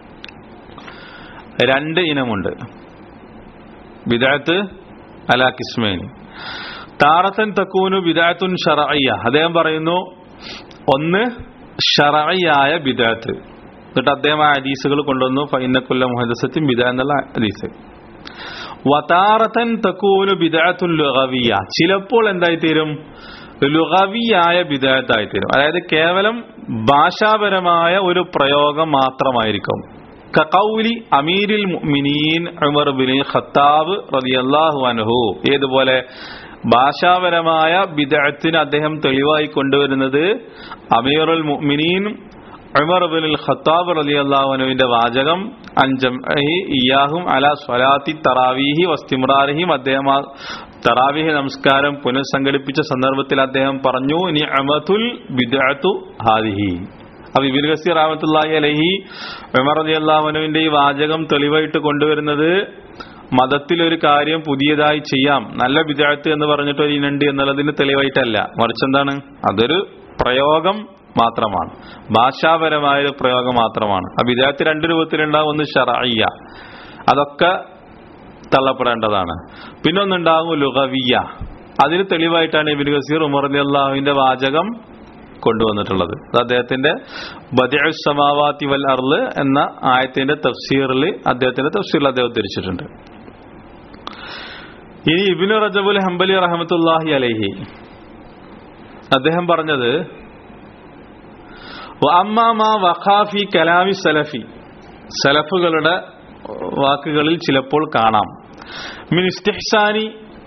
രണ്ട് ഇനമുണ്ട് ബിദഅത്ത് അലാ കിസ്മൈൻ താറത്തൻ തക്കൂനു ബിദഅത്തുൻ ഷറഅയ്യ അദ്ദേഹം പറയുന്നു ഒന്ന് ഷറയായ ബിദാത്ത് എന്നിട്ട് അദ്ദേഹം ആ ഹദീസുകൾ കൊണ്ടുവന്നു ഫൈനക്കുല്ല മുഹദസത്തിൻ ബിദ എന്നുള്ള ഹദീസ് വതാറത്തൻ തക്കൂനു ബിദാത്തുൻ ലുഗവിയ ചിലപ്പോൾ എന്തായിത്തീരും ലുഗവിയായ ബിദാത്തായിത്തീരും അതായത് കേവലം ഭാഷാപരമായ ഒരു പ്രയോഗം മാത്രമായിരിക്കും കൗലി അമീരിൽ മുഅ്മിനീൻ ഉമർ ബിൻ ഖത്താബ് റളിയല്ലാഹു അൻഹു ഏതുപോലെ ഭാഷാപരമായ ബിദഅത്തിന് അദ്ദേഹം തെളിവായി കൊണ്ടുവരുന്നത് അമീറുൽ മുഅ്മിനീൻ ഉമർ ബിൻ ഖത്താബ് റളിയല്ലാഹു അൻഹുവിന്റെ വാചകം അഞ്ചം ഇയാഹും അല സ്വലാത്തി തറാവീഹി വസ്തിമ്രാറിഹിം അദ്ദേഹം ആ തറാവീഹ് നമസ്കാരം പുനഃസംഘടിപ്പിച്ച സന്ദർഭത്തിൽ അദ്ദേഹം പറഞ്ഞു ഇനി അമതുൽ ബിദഅത്തു ഹാദിഹി അപ്പൊ ഇബിൻ ഗസീർ റഹ്മത്തുള്ളാഹി അലൈഹി ഉമർ റളിയല്ലാഹു അൻഹുവിന്റെ ഈ വാചകം തെളിവായിട്ട് കൊണ്ടുവരുന്നത് മതത്തിൽ ഒരു കാര്യം പുതിയതായി ചെയ്യാം നല്ല വിദാഴ്ത്ത് എന്ന് പറഞ്ഞിട്ട് ഒരു ഇനുണ്ട് എന്നുള്ളതിന് തെളിവായിട്ടല്ല മറിച്ച് എന്താണ് അതൊരു പ്രയോഗം മാത്രമാണ് ഭാഷാപരമായ ഒരു പ്രയോഗം മാത്രമാണ് ആ വിദാഴ്ത്ത് രണ്ട് രൂപത്തിലുണ്ടാവും ഒന്ന് ഷറയ്യ അതൊക്കെ തള്ളപ്പെടേണ്ടതാണ് പിന്നെ ഒന്നുണ്ടാകും ലുഗവിയ അതിന് തെളിവായിട്ടാണ് ഇബിൻ ഗസീർ ഉമർ അലി അള്ളാഹുവിന്റെ വാചകം കൊണ്ടുവന്നിട്ടുള്ളത് അത് അദ്ദേഹത്തിന്റെ ബദിഅസ്സമാവാതി വൽ അർള് എന്ന ആയത്തിന്റെ തഫ്സീറിൽ അദ്ദേഹത്തിന്റെ തഫ്സീറിൽ അദ്ദേഹം ഉദ്ധരിച്ചിട്ടുണ്ട് ഇനി ഇബിനു റജബുൽ ഹംബലി റഹമത്തുല്ലാഹി അലൈഹി അദ്ദേഹം പറഞ്ഞത് അമ്മാമാ വഖാഫി കലാമി സലഫി സലഫുകളുടെ വാക്കുകളിൽ ചിലപ്പോൾ കാണാം മിൻ ഇസ്തിഹ്സാനി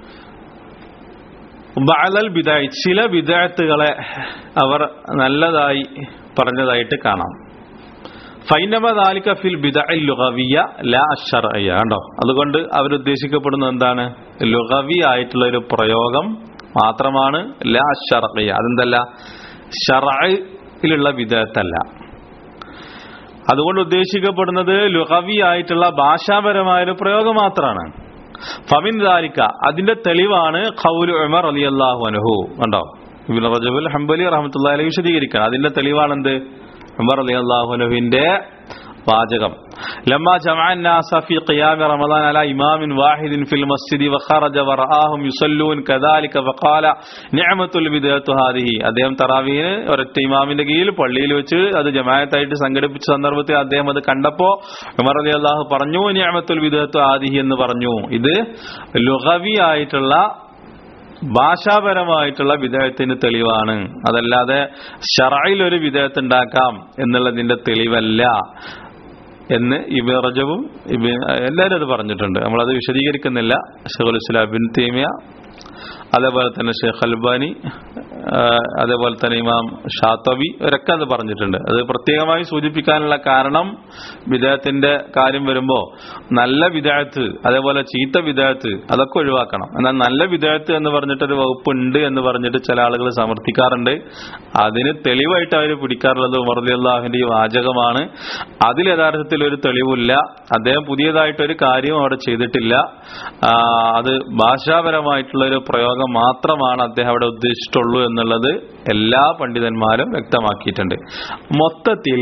ബഅലൽ ബിദായി ചില ബിദാത്തുകളെ അവർ നല്ലതായി പറഞ്ഞതായിട്ട് കാണാം ഫൈനമ ദാലിക ഫിൽ ബിദഅൽ ലുഗവിയ ലാ അശ്ശറയ്യ കണ്ടോ അതുകൊണ്ട് അവരുദ്ദേശിക്കപ്പെടുന്നത് എന്താണ് ലുഗവി ആയിട്ടുള്ള ഒരു പ്രയോഗം മാത്രമാണ് ലാ അശ്ശറയ്യ അതെന്തല്ല ഷറയിലുള്ള ബിദഅത്തല്ല അതുകൊണ്ട് ഉദ്ദേശിക്കപ്പെടുന്നത് ലുഗവി ആയിട്ടുള്ള ഭാഷാപരമായ ഒരു പ്രയോഗം മാത്രമാണ് ഫമിൻ ദാലിക്ക അതിന്റെ തെളിവാണ് ഖൗലു ഉമർ അലി അള്ളാഹു അനുഹു കണ്ടോ ഇബിൻ റജബുൽ ഹംബലി റഹമത്തുള്ള അലൈഹി വിശദീകരിക്കണം അതിന്റെ തെളിവാണ് എന്ത് ഉമർ അലി അള്ളാഹു അനുഹുവിന്റെ വാചകം ലമ്മ ജമഅൻ നാസ ഫി ഖിയാമി റമദാൻ അല ഇമാമിൻ വാഹിദിൻ ഫിൽ മസ്ജിദി വഖറജ വറആഹും യുസല്ലൂൻ കദാലിക ഫഖാല നിഅമത്തുൽ ബിദഅത്തു ഹാദിഹി അദ്ദേഹം തറാവീഹിന് ഒരൊറ്റ ഇമാമിന്റെ കീഴിൽ പള്ളിയിൽ വെച്ച് അത് ജമാഅത്തായിട്ട് സംഘടിപ്പിച്ച സന്ദർഭത്തിൽ അദ്ദേഹം അത് കണ്ടപ്പോ ഉമർ റളിയല്ലാഹു പറഞ്ഞു നിഅമത്തുൽ ബിദഅത്തു ഹാദിഹി എന്ന് പറഞ്ഞു ഇത് ലുഗവി ആയിട്ടുള്ള ഭാഷാപരമായിട്ടുള്ള വിധേയത്തിന് തെളിവാണ് അതല്ലാതെ ഷറയിൽ ഒരു വിധേയത്ത് ഉണ്ടാക്കാം എന്നുള്ളതിന്റെ തെളിവല്ല എന്ന് ഇബിൻ റജബും ഇബിൻ എല്ലാവരും അത് പറഞ്ഞിട്ടുണ്ട് നമ്മളത് വിശദീകരിക്കുന്നില്ല ഷെഖുൽ ഇസ്ലാം ബിൻ തീമിയ അതേപോലെ തന്നെ ഷെയ്ഖ് അൽബാനി ആ, അതേപോലെ തന്നെ ഇമാം ഷാത്തബി ഇവരൊക്കെ അത് പറഞ്ഞിട്ടുണ്ട് അത് പ്രത്യേകമായി സൂചിപ്പിക്കാനുള്ള കാരണം വിദേഹത്തിന്റെ കാര്യം വരുമ്പോ നല്ല വിദേഹത്ത് അതേപോലെ ചീത്ത വിദേഹത്ത് അതൊക്കെ ഒഴിവാക്കണം എന്നാൽ നല്ല വിദേഹത്ത് എന്ന് പറഞ്ഞിട്ടൊരു വകുപ്പുണ്ട് എന്ന് പറഞ്ഞിട്ട് ചില ആളുകൾ സമർത്ഥിക്കാറുണ്ട് അതിന് തെളിവായിട്ട് അവർ പിടിക്കാറുള്ളത് ഉമർലി അള്ളാഹുവിന്റെ ഈ വാചകമാണ് അതിൽ യഥാർത്ഥത്തിൽ ഒരു തെളിവില്ല അദ്ദേഹം പുതിയതായിട്ട് ഒരു കാര്യവും അവിടെ ചെയ്തിട്ടില്ല ആ, അത് ഭാഷാപരമായിട്ടുള്ള ഒരു പ്രയോഗം മാത്രമാണ് അദ്ദേഹം അവിടെ ഉദ്ദേശിച്ചിട്ടുള്ളൂ എന്നുള്ളത് എല്ലാ പണ്ഡിതന്മാരും വ്യക്തമാക്കിയിട്ടുണ്ട് മൊത്തത്തിൽ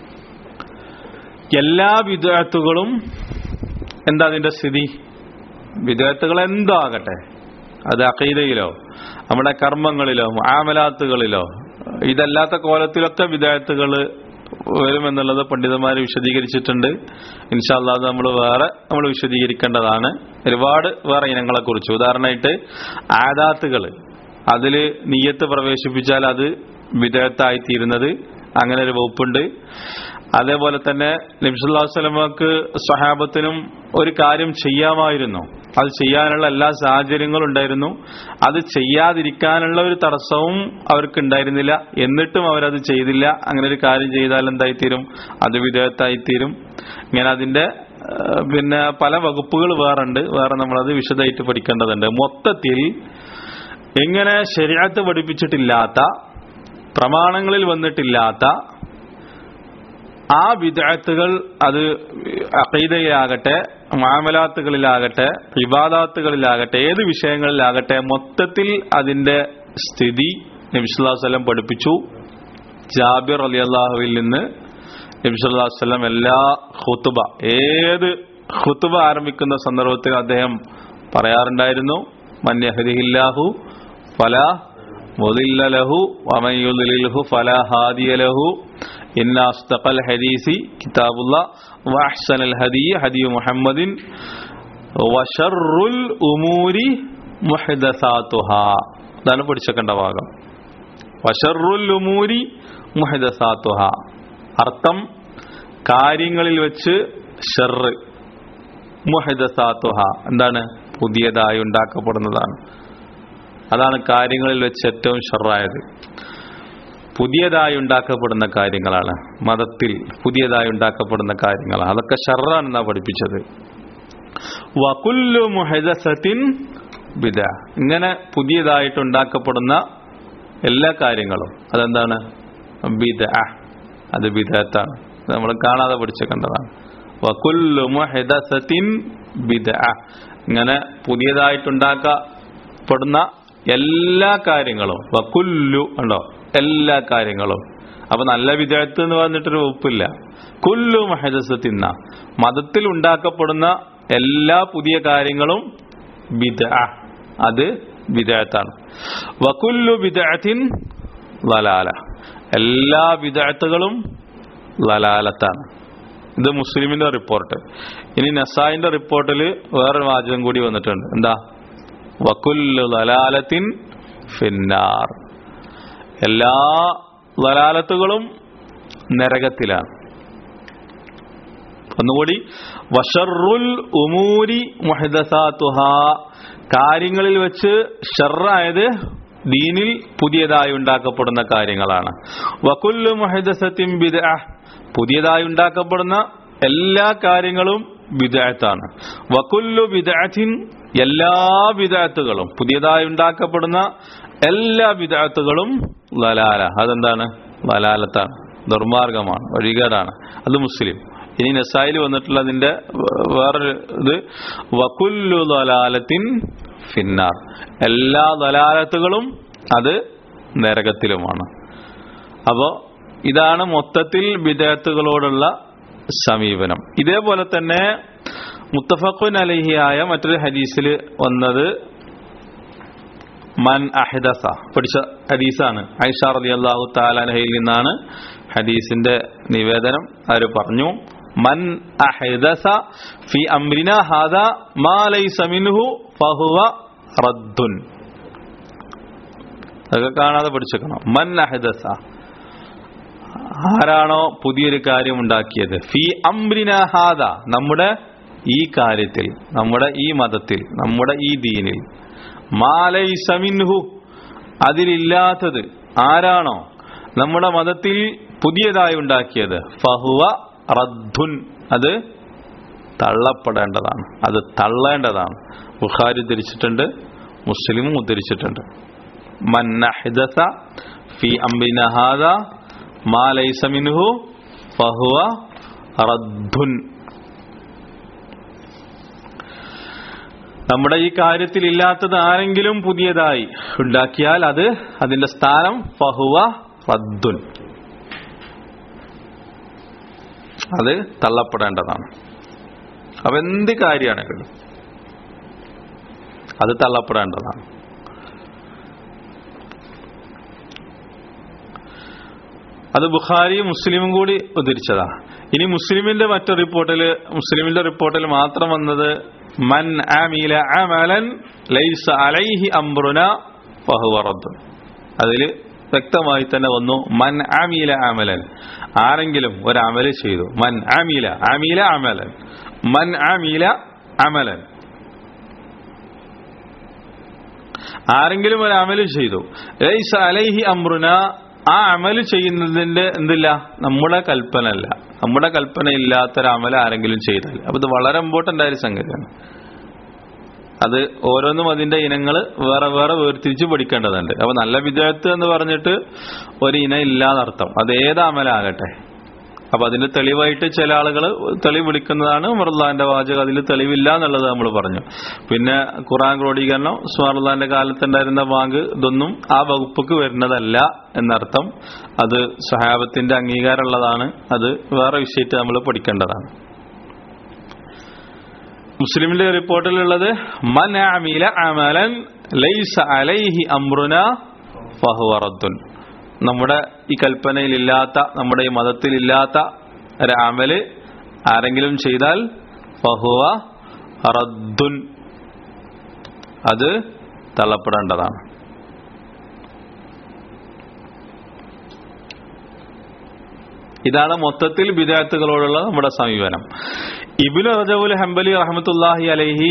എല്ലാ വിദ്യാർത്ഥികളും എന്താ അതിന്റെ സ്ഥിതി വിദ്യാർത്ഥികൾ എന്തോ ആകട്ടെ അത് അഖീദയിലോ നമ്മുടെ കർമ്മങ്ങളിലോ ആമലാത്തുകളിലോ ഇതല്ലാത്ത കോലത്തിലൊക്കെ വിദ്യാർത്ഥികൾ വരുമെന്നുള്ളത് പണ്ഡിതന്മാർ വിശദീകരിച്ചിട്ടുണ്ട് ഇൻഷാല്ലാ അത് നമ്മൾ വേറെ നമ്മൾ വിശദീകരിക്കേണ്ടതാണ് ഒരുപാട് വേറെ ഇനങ്ങളെ കുറിച്ച് ഉദാഹരണമായിട്ട് ആദാത്തുകൾ അതിൽ നീയത്ത് പ്രവേശിപ്പിച്ചാൽ അത് വിധേയത്തായി തീരുന്നത് അങ്ങനെ ഒരു വകുപ്പുണ്ട് അതേപോലെ തന്നെ നബിസുല്ലാസ്ലമക്ക് സ്വഹാബത്തിനും ഒരു കാര്യം ചെയ്യാമായിരുന്നു അത് ചെയ്യാനുള്ള എല്ലാ സാഹചര്യങ്ങളും ഉണ്ടായിരുന്നു അത് ചെയ്യാതിരിക്കാനുള്ള ഒരു തടസ്സവും അവർക്ക് ഉണ്ടായിരുന്നില്ല എന്നിട്ടും അവരത് ചെയ്തില്ല അങ്ങനെ ഒരു കാര്യം ചെയ്താൽ എന്തായിത്തീരും അത് വിധേയത്തായിത്തീരും ഇങ്ങനെ അതിന്റെ ഏഹ്, പിന്നെ പല വകുപ്പുകൾ വേറുണ്ട് വേറെ നമ്മളത് വിശദമായിട്ട് പഠിക്കേണ്ടതുണ്ട് മൊത്തത്തിൽ ഇങ്ങനെ ശരിയാത്ത് പഠിപ്പിച്ചിട്ടില്ലാത്ത പ്രമാണങ്ങളിൽ വന്നിട്ടില്ലാത്ത ആ വിദഗ്ധകൾ അത് അഖീദയിലാകട്ടെ മാമലാത്തുകളിലാകട്ടെ വിവാദാത്തുകളിലാകട്ടെ ഏത് വിഷയങ്ങളിലാകട്ടെ മൊത്തത്തിൽ അതിന്റെ സ്ഥിതി നബിസ്വല്ലം പഠിപ്പിച്ചു ജാബിർ അലി അള്ളാഹുവിൽ നിന്ന് നബിസ്വല്ലാം എല്ലാ ഖുത്തുബ ഏത് ഖുത്തുബ ആരംഭിക്കുന്ന സന്ദർഭത്തിൽ അദ്ദേഹം പറയാറുണ്ടായിരുന്നു മന്യഹദിഹില്ലാഹു ഫലാ മുദില്ല ലഹു വമൻ യുദ്ലിൽഹു ഫലാ ഹാദിയ ലഹു ഇന്ന അസ്തഖൽ ഹദീസി കിതാബുള്ള വഅഹ്സനൽ ഹദി ഹദി മുഹമ്മദിൻ വശറുൽ ഉമൂരി മുഹദസാത്തുഹാ അതാണ് പഠിച്ചേക്കേണ്ട ഭാഗം വശറുൽ ഉമൂരി മുഹദസാത്തുഹ അർത്ഥം കാര്യങ്ങളിൽ വെച്ച് ഷെറ് മുഹദസാത്തുഹ എന്താണ് പുതിയതായി ഉണ്ടാക്കപ്പെടുന്നതാണ് അതാണ് കാര്യങ്ങളിൽ വെച്ച് ഏറ്റവും ഷെറായത് പുതിയതായി ഉണ്ടാക്കപ്പെടുന്ന കാര്യങ്ങളാണ് മതത്തിൽ പുതിയതായി ഉണ്ടാക്കപ്പെടുന്ന കാര്യങ്ങളാണ് അതൊക്കെ ഷെറാണെന്നാ പഠിപ്പിച്ചത് വകുല്ലു മുഹദസത്തിൻ ബിദ ഇങ്ങനെ പുതിയതായിട്ട് ഉണ്ടാക്കപ്പെടുന്ന എല്ലാ കാര്യങ്ങളും അതെന്താണ് ബിദ അത് ബിദത്താണ് നമ്മൾ കാണാതെ പഠിച്ച കണ്ടതാണ് വകുല്ലു മുഹദസത്തിൻ ബിദ ഇങ്ങനെ പുതിയതായിട്ടുണ്ടാക്കപ്പെടുന്ന എല്ലാ കാര്യങ്ങളും വകുല്ലു ഉണ്ടോ എല്ലാ കാര്യങ്ങളും അപ്പൊ നല്ല വിദേഹത്ത് എന്ന് പറഞ്ഞിട്ടൊരു വകുപ്പില്ല കുല്ലു മഹദസത്തിന്ന മതത്തിൽ ഉണ്ടാക്കപ്പെടുന്ന എല്ലാ പുതിയ കാര്യങ്ങളും ബിദ അത് വിദേഹത്താണ് വകുല്ലു വിദേഹത്തിൻ ലലാല എല്ലാ വിദേഹത്തുകളും ലലാലത്താണ് ഇത് മുസ്ലിമിന്റെ റിപ്പോർട്ട് ഇനി നസായിന്റെ റിപ്പോർട്ടിൽ വേറൊരു വാചകം കൂടി വന്നിട്ടുണ്ട് എന്താ വകുല്ലു ലലാലത്തിൻ ഫിന്നാർ എല്ലാ ലലാലത്തുകളും നരകത്തിലാണ് ഒന്നുകൂടി വഷറുൽ ഉമൂരി മുഹദസാത്തുഹ കാര്യങ്ങളിൽ വെച്ച് ഷറായത് ദീനിൽ പുതിയതായി ഉണ്ടാക്കപ്പെടുന്ന കാര്യങ്ങളാണ് വകുല്ലു മുഹദസത്തിൻ ബിദ പുതിയതായി ഉണ്ടാക്കപ്പെടുന്ന എല്ലാ കാര്യങ്ങളും വിദായത്താണ് വകുല്ലു വിദായത്തിൻ എല്ലാ വിദായത്തുകളും പുതിയതായി ഉണ്ടാക്കപ്പെടുന്ന എല്ലാ വിദായത്തുകളും ലലാല അതെന്താണ് ലലാലത്താണ് ദുർമാർഗമാണ് വഴികേടാണ് അത് മുസ്ലിം ഇനി നസായിൽ വന്നിട്ടുള്ള അതിന്റെ വേറൊരു ഇത് വകുല്ലു ദലാലത്തിൻ ഫിന്നാർ എല്ലാ ദലാലത്തുകളും അത് നരകത്തിലുമാണ് അപ്പോ ഇതാണ് മൊത്തത്തിൽ വിദേഹത്തുകളോടുള്ള സമീപനം ഇതേപോലെ തന്നെ മുത്തഫഖുൻ അലഹിയായ മറ്റൊരു ഹദീസിൽ വന്നത് മൻ അഹിദസ പഠിച്ച ഹദീസാണ് ഐഷ റലി അള്ളാഹു താലാനഹയിൽ നിന്നാണ് ഹദീസിന്റെ നിവേദനം അവർ പറഞ്ഞു മൻ അഹിദസ ഫി അംരിന ഹാദ മാ ലൈസ മിൻഹു ഫഹുവ റദ്ദുൻ അതൊക്കെ കാണാതെ പഠിച്ചേക്കണം മൻ അഹിദസ ആരാണോ പുതിയൊരു കാര്യം ഉണ്ടാക്കിയത് ഫി അംരിന ഹാദ നമ്മുടെ ഈ കാര്യത്തിൽ നമ്മുടെ ഈ മതത്തിൽ നമ്മുടെ ഈ ദീനിൽ മാലൈ സമിൻഹു അതിലില്ലാത്തത് ആരാണോ നമ്മുടെ മതത്തിൽ പുതിയതായി ഉണ്ടാക്കിയത് ഫഹുവ റദ്ദുൻ അത് തള്ളപ്പെടേണ്ടതാണ് അത് തള്ളേണ്ടതാണ് ബുഖാരി ഉദ്ധരിച്ചിട്ടുണ്ട് മുസ്ലിമും ഉദ്ധരിച്ചിട്ടുണ്ട് മന്നഹിദസ ഫി അംബിന ഹാദ മാ ലൈസ മിൻഹു ഫഹുവ റദ്ദുൻ നമ്മുടെ ഈ കാര്യത്തിൽ ഇല്ലാത്തത് ആരെങ്കിലും പുതിയതായി ഉണ്ടാക്കിയാൽ അത് അതിന്റെ സ്ഥാനം ഫഹുവ റദ്ദുൻ അത് തള്ളപ്പെടേണ്ടതാണ് അപ്പൊ എന്ത് കാര്യമാണെങ്കിലും അത് തള്ളപ്പെടേണ്ടതാണ് അത് ബുഖാരിയും മുസ്ലിമും കൂടി ഉദ്ധരിച്ചതാ ഇനി മുസ്ലിമിന്റെ മറ്റൊരു റിപ്പോർട്ടിൽ മുസ്ലിമിന്റെ റിപ്പോർട്ടിൽ മാത്രം വന്നത് മൻ ആമില അമലൻ ലൈസ അലൈഹി അംറുന ഫഹുവ റദ്ദുൻ അതിൽ വ്യക്തമായി തന്നെ വന്നു മൻ ആമില അമലൻ ആരെങ്കിലും ഒരു അമല് ചെയ്തു മൻ ആമില ആമില അമലൻ മൻ ആമില അമലൻ ആരെങ്കിലും ഒരു അമല് ചെയ്തു ലൈസ അലൈഹി അമ്രുന ആ അമല് ചെയ്യുന്നതിന്റെ എന്തില്ല നമ്മുടെ കൽപ്പന അല്ല നമ്മുടെ കൽപ്പന ഇല്ലാത്തൊരു അമല ആരെങ്കിലും ചെയ്താൽ അപ്പൊ ഇത് വളരെ ഇമ്പോർട്ടന്റ് ആയ ഒരു സംഗതിയാണ് അത് ഓരോന്നും അതിന്റെ ഇനങ്ങൾ വേറെ വേറെ വേർതിരിച്ച് പഠിക്കേണ്ടതുണ്ട് അപ്പൊ നല്ല വിദേഹത്ത് എന്ന് പറഞ്ഞിട്ട് ഒരു ഇനം ഇല്ലാന്നർത്ഥം അത് ഏത് അമലാകട്ടെ അപ്പൊ അതിന്റെ തെളിവായിട്ട് ചില ആളുകൾ തെളിവ് വിളിക്കുന്നതാണ് ഉമർലാന്റെ വാചകം അതിൽ തെളിവില്ല എന്നുള്ളത് നമ്മൾ പറഞ്ഞു പിന്നെ ഖുറാൻ ക്രോഡീകരണം സുമാറുല്ലാന്റെ കാലത്തുണ്ടായിരുന്ന ബാങ്ക് ഇതൊന്നും ആ വകുപ്പക്ക് വരുന്നതല്ല എന്നർത്ഥം അത് സഹാബത്തിന്റെ അംഗീകാരമുള്ളതാണ് അത് വേറെ വിഷയത്തെ നമ്മൾ പഠിക്കേണ്ടതാണ് മുസ്ലിമിന്റെ റിപ്പോർട്ടിലുള്ളത് മൻ അമീല അമലൻ ലൈസ അലൈഹി അമ്രുന ഫഹുവ റദ്ദുൻ നമ്മുടെ ഈ കൽപ്പനയിലില്ലാത്ത നമ്മുടെ ഈ മതത്തിലില്ലാത്ത ഒരു അമല് ആരെങ്കിലും ചെയ്താൽ ഫഹുവ റദ്ദുൻ അത് തള്ളപ്പെടേണ്ടതാണ് ഇതാണ് മൊത്തത്തിൽ വിദ്യാർത്ഥികളോടുള്ള നമ്മുടെ സമീപനം ഇബിന് റജബുൽ ഹംബലി റഹമത്തുല്ലാഹി അലൈഹി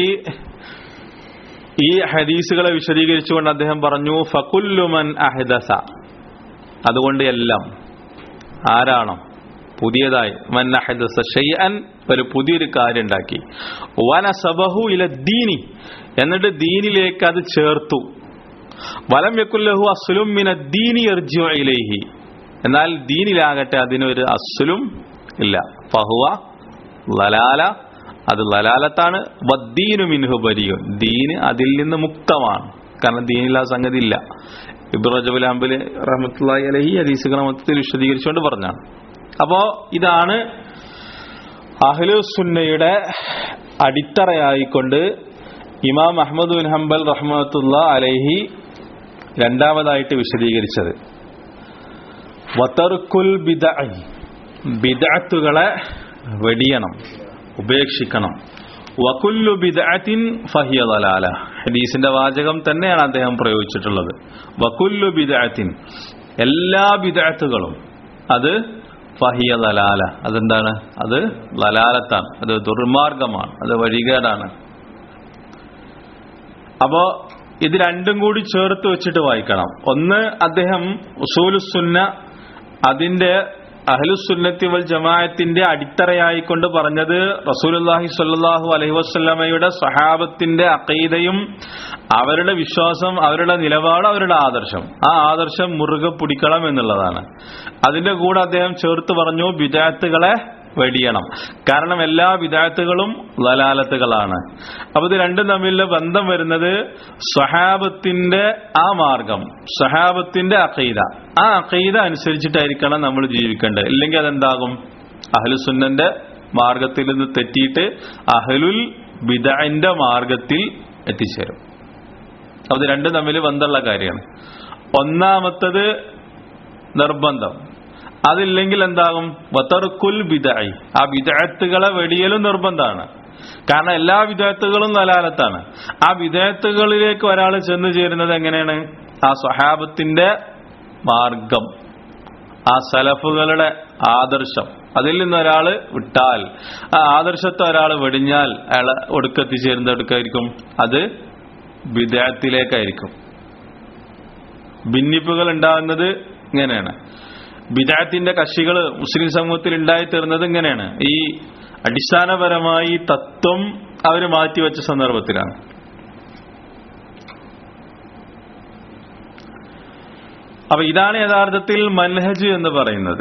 ഈ ഹദീസുകളെ വിശദീകരിച്ചുകൊണ്ട് അദ്ദേഹം പറഞ്ഞു ഫകുല്ലുമൻ അഹദസ അതുകൊണ്ട് എല്ലാം ആരാണോ പുതിയതായി മൻ അഹദസ ഷൈഅൻ ഒരു പുതിയൊരു കാര്യം ഉണ്ടാക്കി വനസബഹു ഇല ദീനി എന്നിട്ട് ദീനിലേക്ക് അത് ചേർത്തു വലം യക്കുല്ലഹു അസ്ലും മിന ദീനി എർജു ഇലൈഹി എന്നാൽ ദീനിലാകട്ടെ അതിനൊരു അസ്ലും ഇല്ല ഫഹുവ ലലാല അത് ലലാലത്താണ് വദ്ദീനു മിൻഹു ബരിയുൻ ദീന് അതിൽ നിന്ന് മുക്തമാണ് കാരണം ദീനിൽ ആ സംഗതി ഇല്ല ഇബ്രു റജബുൽ അംബല് റഹമത്തുള്ളി അലഹി ഹദീസുകൾ മൊത്തത്തിൽ വിശദീകരിച്ചുകൊണ്ട് പറഞ്ഞാണ് അപ്പോ ഇതാണ് അഹ്ലുസുന്നയുടെ അടിത്തറയായിക്കൊണ്ട് ഇമാം അഹമ്മദ് ബിൻ ഹംബൽ റഹ്മത്തുള്ള അലഹി രണ്ടാമതായിട്ട് വിശദീകരിച്ചത് വതർക്കുൽ ബിദഅ ബിദഅത്തുകളെ വെടിയണം ഉപേക്ഷിക്കണം വകുല്ലു ബിദഅത്തിൻ ഫഹിയ ദലാല ഹദീസിന്റെ വാചകം തന്നെയാണ് അദ്ദേഹം പ്രയോഗിച്ചിട്ടുള്ളത് വകുല്ലു ബിദഅത്തിൻ എല്ലാ ബിദഅത്തുകളും അത് ഫഹിയ ദലാല അതെന്താണ് അത് ദലാലത്താണ് അത് ദുർമാർഗമാണ് അത് വഴികേടാണ് അപ്പോ ഇത് രണ്ടും കൂടി ചേർത്ത് വെച്ചിട്ട് വായിക്കണം ഒന്ന് അദ്ദേഹം ഉസൂലുസുന്ന അതിന്റെ അഹ്ലുസുന്നത്തി വൽ ജമാഅത്തിന്റെ അടിത്തറയായിക്കൊണ്ട് പറഞ്ഞത് റസൂലുള്ളാഹി സ്വല്ലല്ലാഹു അലൈഹി വസല്ലമയുടെ സഹാബത്തിന്റെ അഖീദയും അവരുടെ വിശ്വാസം അവരുടെ നിലപാട് അവരുടെ ആദർശം ആ ആദർശം മുറുകെ പിടിക്കണം എന്നുള്ളതാണ് അതിന്റെ കൂടെ അദ്ദേഹം ചേർത്ത് പറഞ്ഞു വിദാത്തുകളെ വെടിയണം കാരണം എല്ലാ വിദാത്തുകളും ലലാലത്തുകളാണ് അപ്പൊ ഇത് രണ്ടും തമ്മിലുള്ള ബന്ധം വരുന്നത് സ്വഹാബത്തിന്റെ ആ മാർഗം സ്വഹാബത്തിന്റെ അഖീദ ആ അഖീദ അനുസരിച്ചിട്ടായിരിക്കണം നമ്മൾ ജീവിക്കേണ്ടത് ഇല്ലെങ്കിൽ അതെന്താകും അഹ്ലുസുന്നന്റെ മാർഗത്തിൽ നിന്ന് തെറ്റിയിട്ട് അഹലുൽ ബിദഅന്റെ മാർഗത്തിൽ എത്തിച്ചേരും അത് രണ്ടും തമ്മിൽ ബന്ധമുള്ള കാര്യമാണ് ഒന്നാമത്തത് നിർബന്ധം അതില്ലെങ്കിൽ എന്താകും വത്തർക്കുൽ ബിദായി ആ വിദഗ്ധകളെ വെടിയലും നിർബന്ധമാണ് കാരണം എല്ലാ വിദഗ്ധകളും നലാലത്താണ് ആ വിദഗ്ധകളിലേക്ക് ഒരാൾ ചെന്നു ചേരുന്നത് എങ്ങനെയാണ് ആ സ്വഹാബത്തിന്റെ മാർഗം ആ സലഫുകളുടെ ആദർശം അതിൽ നിന്ന് ഒരാൾ വിട്ടാൽ ആ ആദർശത്തെ ഒരാൾ വെടിഞ്ഞാൽ അയാൾ ഒടുക്കെത്തിച്ചേരുന്നത് എടുക്കായിരിക്കും അത് വിദേഹത്തിലേക്കായിരിക്കും ഭിന്നിപ്പുകൾ ഉണ്ടാകുന്നത് ഇങ്ങനെയാണ് ബിദാത്തിന്റെ കക്ഷികൾ മുസ്ലിം സമൂഹത്തിൽ ഉണ്ടായിത്തീർന്നത് ഇങ്ങനെയാണ് ഈ അടിസ്ഥാനപരമായി തത്വം അവർ മാറ്റിവെച്ച സന്ദർഭത്തിലാണ് അപ്പൊ ഇതാണ് യഥാർത്ഥത്തിൽ മൻഹജ് എന്ന് പറയുന്നത്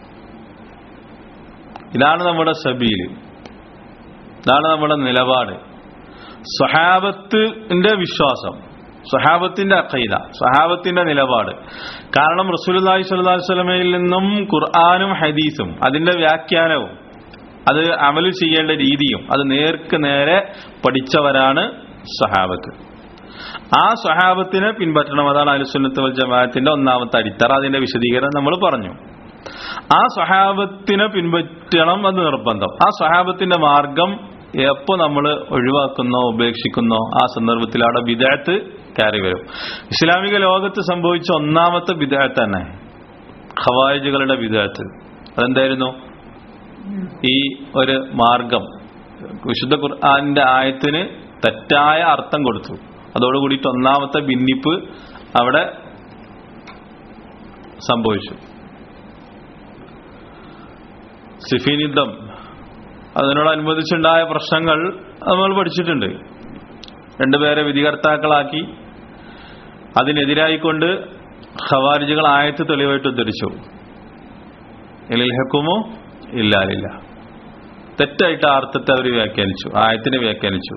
ഇതാണ് നമ്മുടെ സബീല് ഇതാണ് നമ്മുടെ നിലപാട് സ്വഹാബത്തിന്റെ വിശ്വാസം സ്വഹാബത്തിന്റെ അഖൈദ സ്വഹാബത്തിന്റെ നിലപാട് കാരണം റസൂലുള്ളാഹി സ്വല്ലല്ലാഹു അലൈഹി വസല്ലമയിൽ നിന്നും ഖുർആനും ഹദീസും അതിന്റെ വ്യാഖ്യാനവും അത് അമല് ചെയ്യേണ്ട രീതിയും അത് നേർക്ക് നേരെ പഠിച്ചവരാണ് സ്വഹാബത്ത് ആ സ്വഹാബത്തിനെ പിൻപറ്റണം അതാണ് അലുസുന്നത്ത് വൽ ജമാഅത്തിന്റെ ഒന്നാമത്തെ അടിത്തറ അതിന്റെ വിശദീകരണം നമ്മൾ പറഞ്ഞു ആ സ്വഹാബത്തിനെ പിൻപറ്റണം അത് നിർബന്ധം ആ സ്വഹാബത്തിന്റെ മാർഗം എപ്പോ നമ്മൾ ഒഴിവാക്കുന്നോ ഉപേക്ഷിക്കുന്നോ ആ സന്ദർഭത്തിൽ അവിടെ വിദേഹത്ത് കയറി വരും ഇസ്ലാമിക ലോകത്ത് സംഭവിച്ച ഒന്നാമത്തെ വിദേഹത്ത് തന്നെ ഖവായിജുകളുടെ വിദേഹത്ത് അതെന്തായിരുന്നു ഈ ഒരു മാർഗം വിശുദ്ധ ഖുർആാനിന്റെ ആയത്തിന് തെറ്റായ അർത്ഥം കൊടുത്തു അതോടുകൂടിയിട്ട് ഒന്നാമത്തെ ഭിന്നിപ്പ് അവിടെ സംഭവിച്ചു സിഫീൻ യുദ്ധം അതിനോടനുബന്ധിച്ചുണ്ടായ പ്രശ്നങ്ങൾ നമ്മൾ പഠിച്ചിട്ടുണ്ട് രണ്ടുപേരെ വിധികർത്താക്കളാക്കി അതിനെതിരായിക്കൊണ്ട് ഖവാരിജുകൾ ആയത്ത് തെളിവായിട്ട് ഉദ്ധരിച്ചു ഇലിൽ ഹക്കുമോ ഇല്ലാലില്ല തെറ്റായിട്ട് ആ അർത്ഥത്തെ അവർ വ്യാഖ്യാനിച്ചു ആയത്തിനെ വ്യാഖ്യാനിച്ചു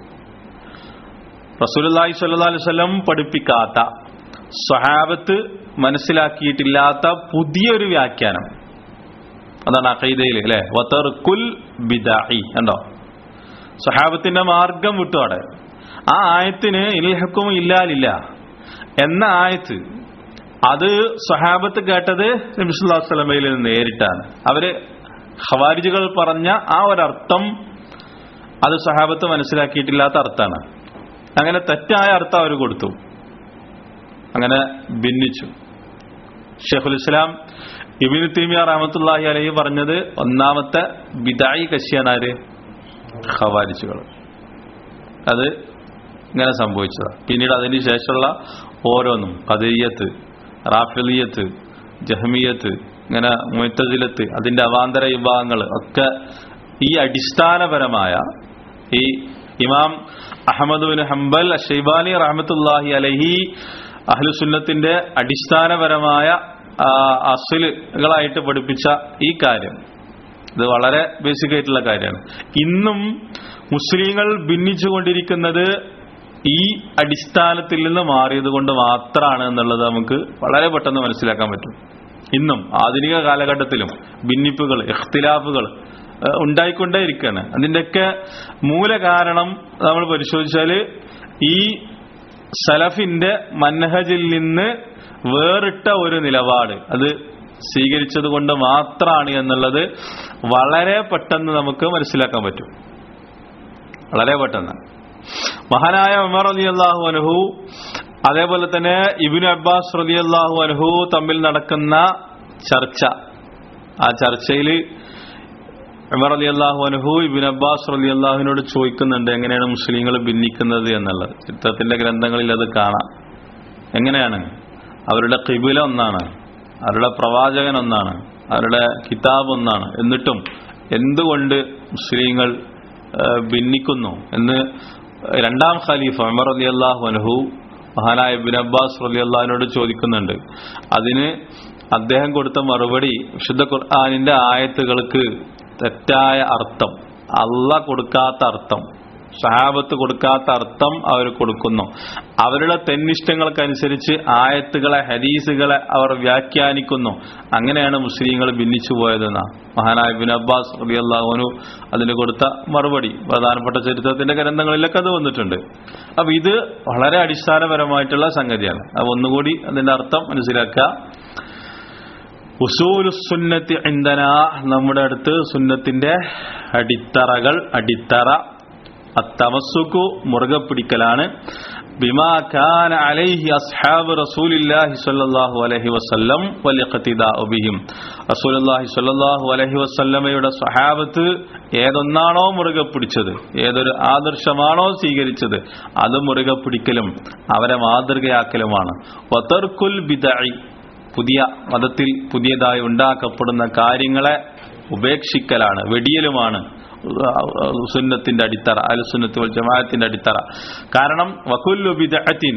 റസൂലുള്ളാഹി സ്വല്ലല്ലാഹു അലൈഹി വസല്ലം പഠിപ്പിക്കാത്ത സ്വഹാബത്ത് മനസ്സിലാക്കിയിട്ടില്ലാത്ത പുതിയൊരു വ്യാഖ്യാനം അതാണ് അഖീദയിൽ അല്ലെ വതർക്കുൽ ബിദാഇ ഉണ്ടോ സ്വഹാബത്തിന്റെ മാർഗം വിട്ടു അവിടെ ആ ആയത്തിന് ഇൽഹക്കും ഇല്ലാലില്ല എന്ന ആയത്ത് അത് സ്വഹാബത്ത് കേട്ടത് നബിസ്വല്ലാസ്ലമയിൽ നിന്ന് നേരിട്ടാണ് അവര് ഖവാരിജുകൾ പറഞ്ഞ ആ ഒരർത്ഥം അത് സ്വഹാബത്ത് മനസ്സിലാക്കിയിട്ടില്ലാത്ത അർത്ഥമാണ് അങ്ങനെ തെറ്റായ അർത്ഥം അവർ കൊടുത്തു അങ്ങനെ ഭിന്നിച്ചു ഷെഖുൽ ഇസ്ലാം ഇബിന് തീമിയ റഹമത്തുല്ലാഹി അലഹി പറഞ്ഞത് ഒന്നാമത്തെ ബിദായി കശിയാണ് ആര് ഖവാരിച്ചുകൾ അത് ഇങ്ങനെ സംഭവിച്ചത് പിന്നീട് അതിന് ശേഷമുള്ള ഓരോന്നും കദീയത്ത് റാഫിലിയത്ത് ജഹമിയത്ത് ഇങ്ങനെ മുത്തജിലത്ത് അതിന്റെ അവാന്തര വിഭാഗങ്ങൾ ഒക്കെ ഈ അടിസ്ഥാനപരമായ ഈ Imam Ahmad bin Hanbal Shaybani റഹമത്തുല്ലാഹി അലഹി അഹ്ലുസുന്നത്തിന്റെ അടിസ്ഥാനപരമായ അസുലുകളായിട്ട് പഠിപ്പിച്ച ഈ കാര്യം ഇത് വളരെ ബേസിക് ആയിട്ടുള്ള കാര്യമാണ് ഇന്നും മുസ്ലിങ്ങൾ ഭിന്നിച്ചുകൊണ്ടിരിക്കുന്നത് ഈ അടിസ്ഥാനത്തിൽ നിന്ന് മാറിയത് കൊണ്ട് മാത്രമാണ് എന്നുള്ളത് നമുക്ക് വളരെ പെട്ടെന്ന് മനസ്സിലാക്കാൻ പറ്റും ഇന്നും ആധുനിക കാലഘട്ടത്തിലും ഭിന്നിപ്പുകൾ ഇഖ്തിലാഫുകൾ ഉണ്ടായിക്കൊണ്ടേയിരിക്കുകയാണ് അതിന്റെയൊക്കെ മൂല കാരണം നമ്മൾ പരിശോധിച്ചാൽ ഈ സലഫിന്റെ മൻഹജിൽ നിന്ന് വേറിട്ട ഒരു നിലപാട് അത് സ്വീകരിച്ചത് കൊണ്ട് മാത്രമാണ് എന്നുള്ളത് വളരെ പെട്ടെന്ന് നമുക്ക് മനസ്സിലാക്കാൻ പറ്റും വളരെ പെട്ടെന്ന് മഹാനായ ഉമർ അലി അള്ളാഹു അനുഹു അതേപോലെ തന്നെ ഇബിൻ അബ്ബാസ് റലി അള്ളാഹു അനുഹു തമ്മിൽ നടക്കുന്ന ചർച്ച ആ ചർച്ചയിൽ ഉമർ അലി അള്ളാഹു അനുഹു ഇബിൻ അബ്ബാസ് റലി അള്ളാഹുവിനോട് ചോദിക്കുന്നുണ്ട് എങ്ങനെയാണ് മുസ്ലിങ്ങൾ ഭിന്നിക്കുന്നത് എന്നുള്ളത് ചിത്രത്തിന്റെ ഗ്രന്ഥങ്ങളിൽ അത് കാണാം എങ്ങനെയാണ് അവരുടെ കിബില ഒന്നാണ് അവരുടെ പ്രവാചകൻ ഒന്നാണ് അവരുടെ കിതാബ് ഒന്നാണ് എന്നിട്ടും എന്തുകൊണ്ട് മുസ്ലിങ്ങൾ ഭിന്നിക്കുന്നു എന്ന് രണ്ടാം ഖലീഫ ഉമർ അലി അള്ളാഹു അനുഹു മഹാനായ ഇബിൻ അബ്ബാസ് റലി അള്ളാഹിനോട് ചോദിക്കുന്നുണ്ട് അതിന് അദ്ദേഹം കൊടുത്ത മറുപടി വിശുദ്ധ ഖുർആാനിന്റെ ആയത്തുകൾക്ക് തെറ്റായ അർത്ഥം അല്ല കൊടുക്കാത്ത അർത്ഥം സഹാബത്ത് കൊടുക്കാത്ത അർത്ഥം അവർ കൊടുക്കുന്നു അവരുടെ തെന്നിഷ്ടങ്ങൾക്കനുസരിച്ച് ആയത്തുകളെ ഹദീസുകളെ അവർ വ്യാഖ്യാനിക്കുന്നു അങ്ങനെയാണ് മുസ്ലിങ്ങൾ ഭിന്നിച്ചു പോയതെന്നാ മഹാനായ ബിൻ അബ്ബാസ് റബിയല്ലാഹുനു അതിന് കൊടുത്ത മറുപടി പ്രധാനപ്പെട്ട ചരിത്രത്തിന്റെ ഗ്രന്ഥങ്ങളിലൊക്കെ അത് വന്നിട്ടുണ്ട് അപ്പൊ ഇത് വളരെ അടിസ്ഥാനപരമായിട്ടുള്ള സംഗതിയാണ് അപ്പൊ ഒന്നുകൂടി അതിന്റെ അർത്ഥം മനസ്സിലാക്കുക ഉസൂലു സുന്നത്തി ഇന്ധന നമ്മുടെ അടുത്ത് സുന്നത്തിന്റെ അടിത്തറകൾ അടിത്തറ അത്തമസുക്കു മുറുകെ പിടിക്കലാണ് ബിമാ കാന അലൈഹി അസ്ഹാബ് റസൂലില്ലാഹി സ്വല്ലല്ലാഹു അലൈഹി വസല്ലം വലിഖതിദാഉ ബിഹിം റസൂലുള്ളാഹി സ്വല്ലല്ലാഹു അലൈഹി വസല്ലമയുടെ സ്വഹാബത്ത് ഏതൊന്നാണോ മുറുകെ പിടിച്ചത് ഏതൊരു ആദർശമാണോ സ്വീകരിച്ചത് അത് മുറുകെ പിടിക്കലും അവരെ മാതൃകയാക്കലുമാണ് വതർക്കുൽ ബിദഇ പുതിയ മതത്തിൽ പുതിയതായി ഉണ്ടാക്കപ്പെടുന്ന കാര്യങ്ങളെ ഉപേക്ഷിക്കലാണ് വെടിയലുമാണ് സുന്നത്തിന്റെ അടിത്തറ അൽ സുന്നത്ത് വൽ ജമാഅത്തിന്റെ അടിത്തറ കാരണം വകുല്ലു ബിദഅത്തിൻ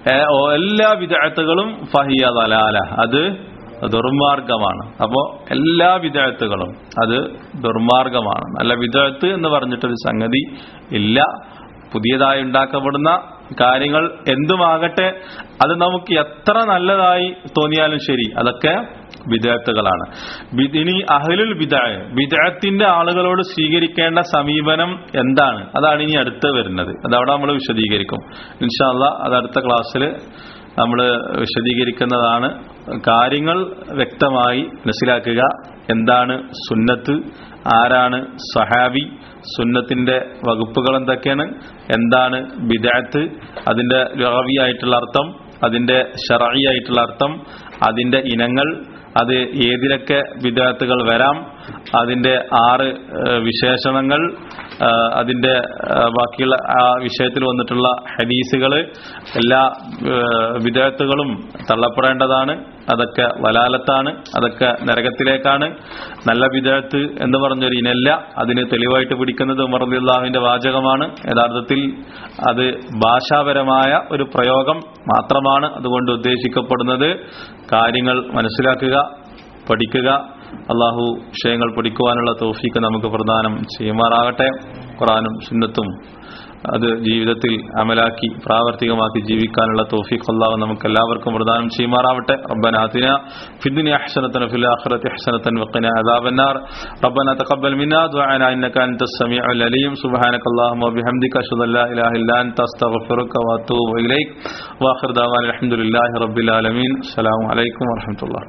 എല്ലാ വിദഅത്തുകളും ഫഹിയ ദലാല അത് ദുർമാർഗമാണ് അപ്പോൾ എല്ലാ വിദഅത്തുകളും അത് ദുർമാർഗമാണ് നല്ല വിദഅത്ത് എന്ന് പറഞ്ഞിട്ടൊരു സംഗതി ഇല്ല പുതിയതായി ഉണ്ടാക്കപ്പെടുന്ന കാര്യങ്ങൾ എന്തുമാകട്ടെ അത് നമുക്ക് എത്ര നല്ലതായി തോന്നിയാലും ശരി അതൊക്കെ വിദഗ്ധകളാണ് ഇനി അഹലുൽ വിദായ വിദഗ്ധത്തിന്റെ ആളുകളോട് സ്വീകരിക്കേണ്ട സമീപനം എന്താണ് അതാണ് ഇനി അടുത്ത് വരുന്നത് അതവിടെ നമ്മൾ വിശദീകരിക്കും ഇൻഷാല്ല അത് അടുത്ത ക്ലാസ്സിൽ നമ്മൾ വിശദീകരിക്കുന്നതാണ് കാര്യങ്ങൾ വ്യക്തമായി മനസ്സിലാക്കുക എന്താണ് സുന്നത്ത് ആരാണ് സഹാബി സുന്നത്തിന്റെ വകുപ്പുകൾ എന്തൊക്കെയാണ് എന്താണ് ബിദാത്ത് അതിന്റെ ആയിട്ടുള്ള അർത്ഥം അതിന്റെ ഷറഈ ആയിട്ടുള്ള അർത്ഥം അതിന്റെ ഇനങ്ങൾ അത് ഏതിലൊക്കെ വിദാത്തുകൾ വരാം അതിന്റെ ആറ് വിശേഷണങ്ങൾ അതിന്റെ ബാക്കിയുള്ള ആ വിഷയത്തിൽ വന്നിട്ടുള്ള ഹദീസുകൾ എല്ലാ വിദഗ്ധകളും തള്ളപ്പെടേണ്ടതാണ് അതൊക്കെ വലാലത്താണ് അതൊക്കെ നരകത്തിലേക്കാണ് നല്ല വിദഗ്ധത്ത് എന്ന് പറഞ്ഞൊരു ഇനല്ല അതിന് തെളിവായിട്ട് പിടിക്കുന്നത് ഉമർദുല്ലാഹിന്റെ വാചകമാണ് യഥാർത്ഥത്തിൽ അത് ഭാഷാപരമായ ഒരു പ്രയോഗം മാത്രമാണ് അതുകൊണ്ട് ഉദ്ദേശിക്കപ്പെടുന്നത് കാര്യങ്ങൾ മനസ്സിലാക്കുക പഠിക്കുക അള്ളാഹു വിഷയങ്ങൾ പഠിക്കുവാനുള്ള തോഫീക്ക് നമുക്ക് പ്രദാനം ചെയ്യുമാറാകട്ടെ ഖുറാനും സുന്നത്തും അത് ജീവിതത്തിൽ അമലാക്കി പ്രാവർത്തികമാക്കി ജീവിക്കാനുള്ള തോഫീഖ് അള്ളാഹു നമുക്ക് എല്ലാവർക്കും പ്രദാനം ചെയ്യുമാറാവട്ടെ റബ്ബന ആതിന ഫിദ്ദുനിയ ഹസനത്തൻ ഫിൽ ആഖിറതി ഹസനത്തൻ വഖിന അദാബന്നാർ റബ്ബന തഖബ്ബൽ മിന്നാ ദുആന ഇന്നക അൻതസ് സമീഉൽ അലീം സുബ്ഹാനക അല്ലാഹുമ്മ വബിഹംദിക അഷ്ഹദു അല്ലാ ഇലാഹ ഇല്ലാ അൻത അസ്തഗ്ഫിറുക വഅതൂബു ഇലൈക് വാഖിർ ദഅവാന അൽഹംദുലില്ലാഹി റബ്ബിൽ ആലമീൻ അസ്സലാമു അലൈക്കും വറഹ്മത്തുള്ളാഹി